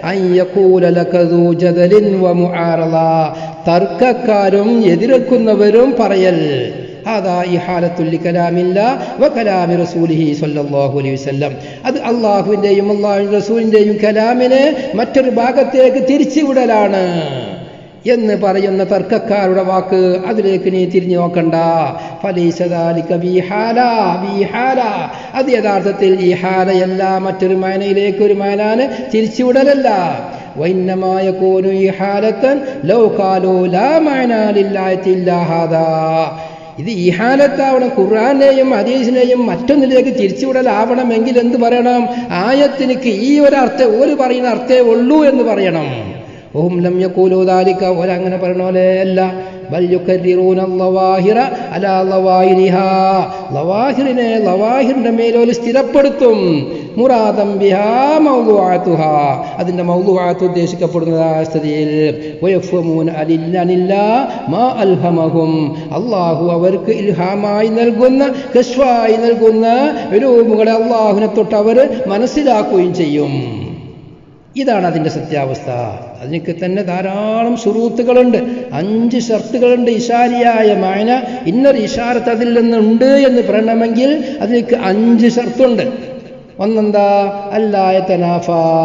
തർക്കക്കാരും എതിർക്കുന്നവരും പറയൽ هذا إحالة لكلام الله وكلام رسوله صلى الله عليه وسلم അത് അള്ളാഹുവിൻ്റെയും അള്ളാഹു റസൂലിൻ്റെയും കലാമിനെ മറ്റൊരു ഭാഗത്തേക്ക് തിരിച്ചുവിടലാണ് എന്ന് പറയുന്ന തർക്കക്കാരുടെ വാക്ക് അതിലേക്ക് നീ തിരിഞ്ഞു നോക്കണ്ട ഫലീസദാലിക ബീഹാല ബീഹാല അത് യഥാർത്ഥത്തിൽ ഈ ഹാലയല്ല മറ്റൊരു മാനയിലേക്ക് ഒരു മാനാന് തിരിച്ചുവിടലല്ല وإنما يكون إحالة لو قالوا لا معنى للآية إلا هذا ഇത് ഈ ഹാലത്താവണം ഖുർആാനെയും ഹദീസിനെയും മറ്റൊന്നിലേക്ക് തിരിച്ചുവിടലാവണമെങ്കിൽ എന്ത് പറയണം ആയത്തിനിക്ക് ഈ ഒരു അർത്ഥം ഒരു പറയുന്ന അർത്ഥേ ഉള്ളൂ എന്ന് പറയണം ഓം ലം യഖൂലു ദാലിക ഒരങ്ങനെ പറയണ പോലെ അല്ല ബൽ യുകർരിറൂന ലവാഹിറ അലാ ലവാഹിരിഹാ ലവാഹിറിനെ ലവാഹിറിന്റെ മേലോല് സ്ഥിരപ്പെടുത്തും മുറാദം ബിഹാ മൗലുആത്തുഹാ അതിന്റെ മൗലുആത്ത് ഉദ്ദേശിക്കപ്പെടുന്നതായ സ്ഥിതിയിൽ വയഫ്ഹമൂന അലില്ലനില്ല മാ അൽഹമഹും അല്ലാഹു അവർക്ക് ഇൽഹാമായി നൽകുന്ന കശ്വായി നൽകുന്ന രൂപങ്ങളെ അള്ളാഹുവിനെ തൊട്ട് അവർ മനസ്സിലാക്കുകയും ചെയ്യും ഇതാണ് അതിൻ്റെ സത്യാവസ്ഥ അതിനൊക്കെ തന്നെ ധാരാളം സുറൂത്തുകളുണ്ട് അഞ്ച് ഷർത്തുകളുണ്ട് ഇഷാരിയായ മായന ഇന്നൊരു ഇഷാരത്ത് അതിൽ നിന്നുണ്ട് എന്ന് പറയണമെങ്കിൽ അതിലേക്ക് അഞ്ച് ഷർത്തുണ്ട് ഒന്നെന്താ അല്ലായ തനാഫ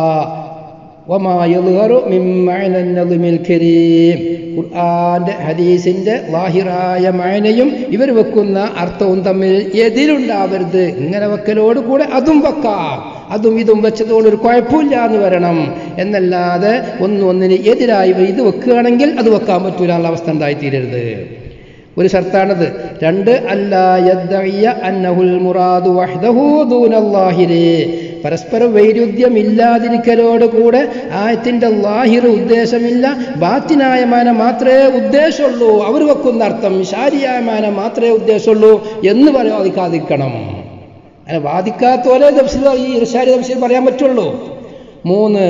ഖുർആന്റെ ഹദീസിന്റെ ലാഹിറായ മയനയും ഇവർ വെക്കുന്ന അർത്ഥവും തമ്മിൽ എതിരുണ്ടാവരുത് ഇങ്ങനെ വെക്കലോട് കൂടെ അതും വെക്കാം അതും ഇതും വെച്ചതുകൊണ്ട് ഒരു കുഴപ്പമില്ല എന്ന് വരണം എന്നല്ലാതെ ഒന്നും ഒന്നിന് എതിരായി ഇത് വെക്കുകയാണെങ്കിൽ അത് വെക്കാൻ പറ്റൂല എന്നുള്ള അവസ്ഥ ഉണ്ടായിത്തീരരുത് ഒരു ഷർത്താണത് രണ്ട് അന്നഹുൽ മുറാദു വഹ്ദഹു ദൂനല്ലാഹിരി പരസ്പര വൈരുദ്ധ്യമില്ലാതിരിക്കലോടുകൂടെ ആയത്തിന്റെ ലാഹിർ ഉദ്ദേശമില്ല ബാത്തിനായ മാന മാത്രമേ ഉദ്ദേശമുള്ളൂ അവർ വെക്കുന്ന അർത്ഥം ശാരിയായ മാന മാത്രമേ ഉദ്ദേശമുള്ളൂ എന്ന് വാദിക്കാതിരിക്കണം അങ്ങനെ വാദിക്കാത്തോലെ തഫ്സീൽ ഈ ഇർഷാരി തഫ്സീൽ പറയാൻ പറ്റുള്ളൂ മൂന്ന്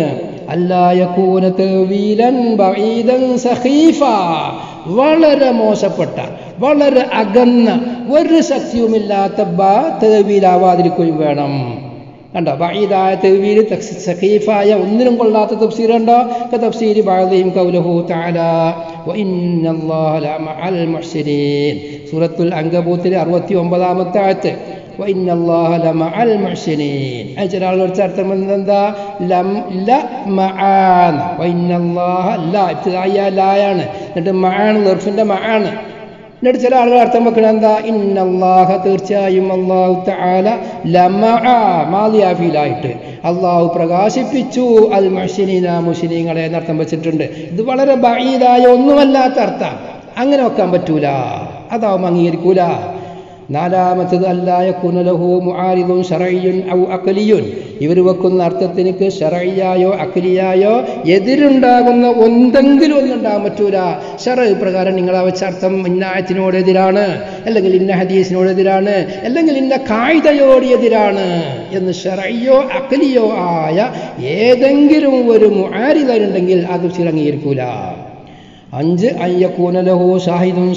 വളരെ മോശപ്പെട്ട വളരെ അകന്ന ഒരു ശക്തിയുമില്ലാത്ത തേവീലാവാതിരിക്കുകയും വേണം കണ്ടോ ബഈദായ തെവീര് സഖീഫായ ഒന്നിനും കൊള്ളാത്ത തഫ്സീർ ഉണ്ടോ തഫ്സീരി ബഅദിഹിം ഖൗലുഹു തആല വഇന്നല്ലാഹ ലമഅൽ മുഹ്സിനീൻ സൂറത്തുൽ അങ്കബൂത്തിലെ 69ാമത്തെ ആയത്ത് വഇന്നല്ലാഹ ലമഅൽ മുഹ്സിനീൻ അത് ചില ആളുകൾ അർത്ഥം എന്താ ലം ല മആൻ വഇന്നല്ലാഹ ല ഇബ്തിദായ ലായാണ് എന്നിട്ട് മആൻ ലർഫിന്റെ മആൻ എന്നിട്ട് ചില ആളുകൾ അർത്ഥം വെക്കണം എന്താ ഇന്നല്ലാഹ തീർച്ചയായും അള്ളാഹു തആല ലമഅ മാലിയാഫിയിലായിട്ട് അള്ളാഹു പ്രകാശിപ്പിച്ചു അൽ മുഹ്സിനീന മുസ്ലിങ്ങളെ എന്നർത്ഥം വെച്ചിട്ടുണ്ട് ഇത് വളരെ ബഈദായ ഒന്നുമല്ലാത്ത അർത്ഥം അങ്ങനെ വെക്കാൻ പറ്റൂല അതാവും അംഗീകരിക്കൂല നാലാമത്തത് അല്ലായ കുനലഹു മുആരിദുൻ ഷറയ്യുൻ ഔ അഖലിയുൻ ഇവർ വെക്കുന്ന അർത്ഥത്തിനിക്ക് ഷറയ്യായോ അഖലിയായോ എതിരുണ്ടാകുന്ന എന്തെങ്കിലും ഒന്നുണ്ടാകാൻ പറ്റൂല ഷറ പ്രകാരം നിങ്ങൾ ആ വെച്ച അർത്ഥം ഇന്ന ആയത്തിനോട് എതിരാണ് അല്ലെങ്കിൽ ഇന്ന ഹദീസിനോട് എതിരാണ് അല്ലെങ്കിൽ ഇന്ന കായികയോട് എതിരാണ് എന്ന് ഷറയ്യോ അഖലിയോ ആയ ഏതെങ്കിലും ഒരു മുആരിദുണ്ടെങ്കിൽ അത് ചിറങ്ങിയിരിക്കൂല അഞ്ച് അയ്യക്കൂനലഹു ഷാഹിദും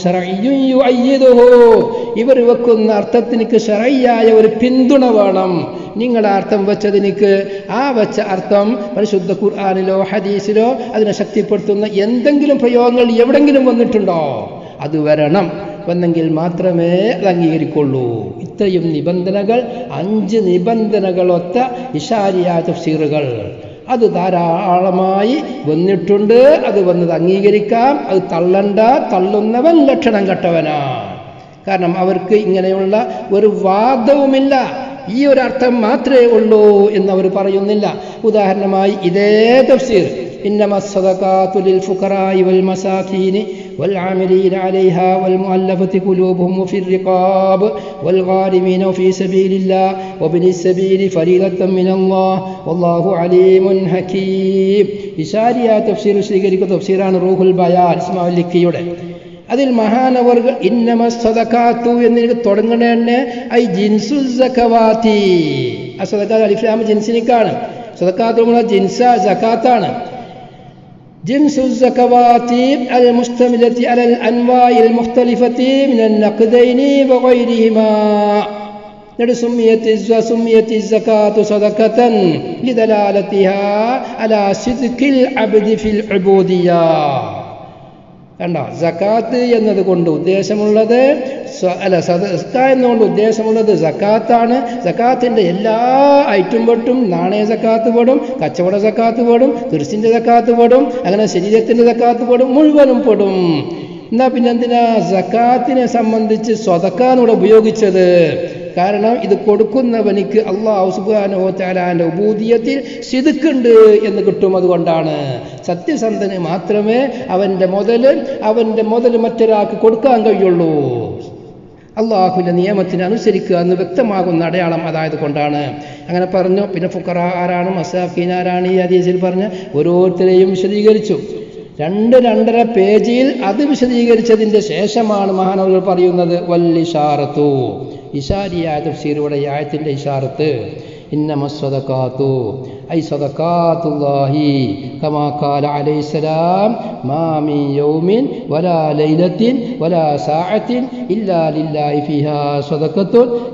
ഇവർ വെക്കുന്ന അർത്ഥത്തിനിക്ക് ഷറയ്യായ ഒരു പിന്തുണ വേണം നിങ്ങൾ അർത്ഥം വെച്ചതിനിക്ക് ആ വെച്ച അർത്ഥം പരിശുദ്ധ ഖുർആാനിലോ ഹദീസിലോ അതിനെ ശക്തിപ്പെടുത്തുന്ന എന്തെങ്കിലും പ്രയോഗങ്ങൾ എവിടെങ്കിലും വന്നിട്ടുണ്ടോ അത് വരണം വന്നെങ്കിൽ മാത്രമേ അത് അംഗീകരിക്കുള്ളൂ ഇത്രയും നിബന്ധനകൾ അഞ്ച് നിബന്ധനകളൊത്ത ഇഷാരിയ തഫ്സീറുകൾ അത് ധാരാളമായി വന്നിട്ടുണ്ട് അത് വന്നത് അംഗീകരിക്കാം അത് തള്ളണ്ട തള്ളുന്നവൻ ലക്ഷണം കെട്ടവനാ കാരണം അവർക്ക് ഇങ്ങനെയുള്ള ഒരു വാദവുമില്ല ഈ ഒരു അർത്ഥം മാത്രമേ ഉള്ളൂ എന്ന് അവർ പറയുന്നില്ല ഉദാഹരണമായി ഇതേ തഫ്സീർ إنما الصدقات للفقراء والمساكين والعاملين عليها والمؤلفة قلوبهم وفي الرقاب والغارمين وفي سبيل الله وابن السبيل فريضة من الله والله عليم حكيم ഇഷാരിയ തഫ്സീർ സ്വീകരിക്കുന്ന തഫ്സീറാണ് റൂഹുൽ ബയാൻ ഇസ്മാൽ ലിക്കിയുടെ അതിൽ മഹാനവർകൾ ഇന്നമ സദക്കാത്തു എന്ന് തുടങ്ങണ ഐ ജിൻസു സഖവാത്തി ആ സദക്കാത്ത് അലിഫ്ലാമ ജിൻസിനിക്കാണ് സദക്കാത്ത് ജിൻസ സക്കാത്താണ് جنس الزكوات المشتملة على الأنواع المختلفة من النقدين وغيرهما سميت سميت الزكاة صدقة لدلالتها على صدق العبد في العبودية കണ്ടോ സക്കാത്ത് എന്നതുകൊണ്ട് ഉദ്ദേശമുള്ളത് അല്ല സദസ്ക എന്നുകൊണ്ട് ഉദ്ദേശമുള്ളത് സക്കാത്താണ് സക്കാത്തിൻ്റെ എല്ലാ ഐറ്റം പെട്ടും നാണയ സക്കാത്ത് പെടും കച്ചവട സക്കാത്ത് പെടും കൃഷിൻ്റെ സക്കാത്ത് പെടും അങ്ങനെ ശരീരത്തിൻ്റെ സക്കാത്ത് പെടും മുഴുവനും പെടും എന്നാ പിന്നെ എന്തിനാ സക്കാത്തിനെ സംബന്ധിച്ച് സ്വതക്കാനൂടെ ഉപയോഗിച്ചത് കാരണം ഇത് കൊടുക്കുന്നവനിക്ക് അള്ളാഹു സുബാനോ താലാന്റെ ഉബൂദിയത്തിൽ സിതുക്കുണ്ട് എന്ന് കിട്ടും അതുകൊണ്ടാണ് സത്യസന്ധന് മാത്രമേ അവൻ്റെ മുതൽ അവൻ്റെ മുതൽ മറ്റൊരാൾക്ക് കൊടുക്കാൻ കഴിയുള്ളൂ അള്ളാഹുവിൻ്റെ നിയമത്തിന് അനുസരിക്കുക എന്ന് വ്യക്തമാകുന്ന അടയാളം അതായത് കൊണ്ടാണ് അങ്ങനെ പറഞ്ഞു പിന്നെ ഫുക്കറ ആരാണ് മസാഫീൻ ആരാണ് ഈ ഹദീസിൽ പറഞ്ഞ് ഓരോരുത്തരെയും വിശദീകരിച്ചു രണ്ട് രണ്ടര പേജിൽ അത് വിശദീകരിച്ചതിൻ്റെ ശേഷമാണ് മഹാനവകൾ പറയുന്നത് വല്ലിഷാറത്തു ഇഷാരിയായ തഫ്സീറുടെ ഈ ആയത്തിൻ്റെ ഇഷാറത്ത് إنما الصدقات أي صدقات الله كما قال عليه السلام ما من يوم ولا ليلة ولا ساعة إلا لله فيها صدقة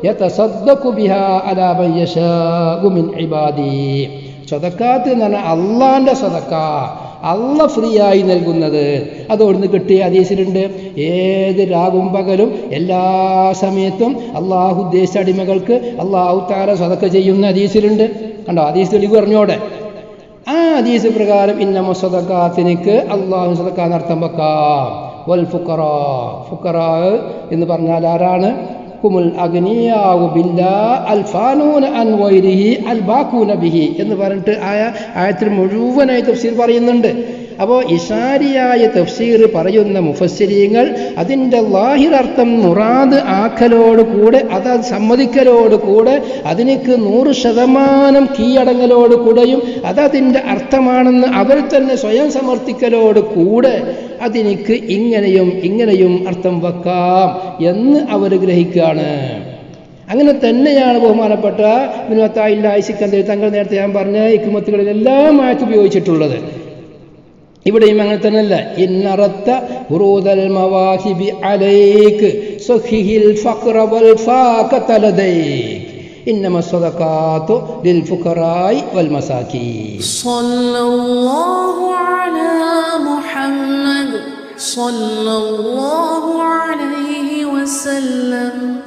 يتصدق بها على من يشاء من عباده സ്വതക്കാത്ത് എന്ന് പറഞ്ഞാൽ അള്ളാന്റെ സ്വതക്ക അള്ള ഫ്രീ ആയി നൽകുന്നത് അതോടുന്ന് കിട്ടിയ ഹദീസിലുണ്ട് ഏത് രാവും പകലും എല്ലാ സമയത്തും അള്ളാഹു ഉദ്ദേശിച്ച അടിമകൾക്ക് അള്ളാഹു താര സ്വതക്ക ചെയ്യുന്ന ഹദീസിലുണ്ട് കണ്ടോ ഹദീസ് തെളിവ് പറഞ്ഞോടെ ആ ഹദീസ് പ്രകാരം ഇന്നമ സ്വതക്കാത്തിനിക്ക് അള്ളാഹു സ്വതക്ക എന്നർത്ഥം വെക്കാം വൽ ഫുക്കറ ഫുക്കറ എന്ന് പറഞ്ഞാൽ ആരാണ് ഹുമുൽ അഗ്നിയാവു ബില്ലാ അൽഫാനൂന അൻ വൈരിഹി അൽ ബാക്കൂന ബിഹി എന്ന് പറഞ്ഞിട്ട് ആയ ആയത്തിൽ മുഴുവനായി തഫ്സീർ പറയുന്നുണ്ട് അപ്പോൾ ഇഷാരിയായ തഫ്സീർ പറയുന്ന മുഫസ്സിരീങ്ങൾ അതിൻ്റെ ലാഹിറർത്ഥം മുറാദ് ആക്കലോട് കൂടെ അത് സമ്മതിക്കലോട് കൂടെ അതിനക്ക് നൂറ് ശതമാനം കീഴടങ്ങലോട് കൂടെയും അതതിൻ്റെ അർത്ഥമാണെന്ന് അവർ തന്നെ സ്വയം സമർത്ഥിക്കലോട് കൂടെ അതിനിക്ക് ഇങ്ങനെയും ഇങ്ങനെയും അർത്ഥം വെക്കാം എന്ന് അവർ ഗ്രഹിക്കുകയാണ് അങ്ങനെ തന്നെയാണ് ബഹുമാനപ്പെട്ട വിനോത്തായില്ല ഐസിക്കന്തി തങ്ങൾ നേരത്തെ ഞാൻ പറഞ്ഞ ഇക്കുമത്തുകളിലെല്ലാം മാറ്റി ഉപയോഗിച്ചിട്ടുള്ളത് ഇവിടെയും അങ്ങനെ തന്നെയല്ല ഇന്നറത്ത ഉറൂദൽ മവാഹിബി അലൈക്ക് സഹിഹിൽ ഫഖ്റ വൽ ഫാഖ തലദൈക് ഇന്നമ സ്വതക്കാത്തു ലിൽ ഫുഖറായി വൽ മസാക്കീൻ صلى الله على محمد صلى الله عليه وسلم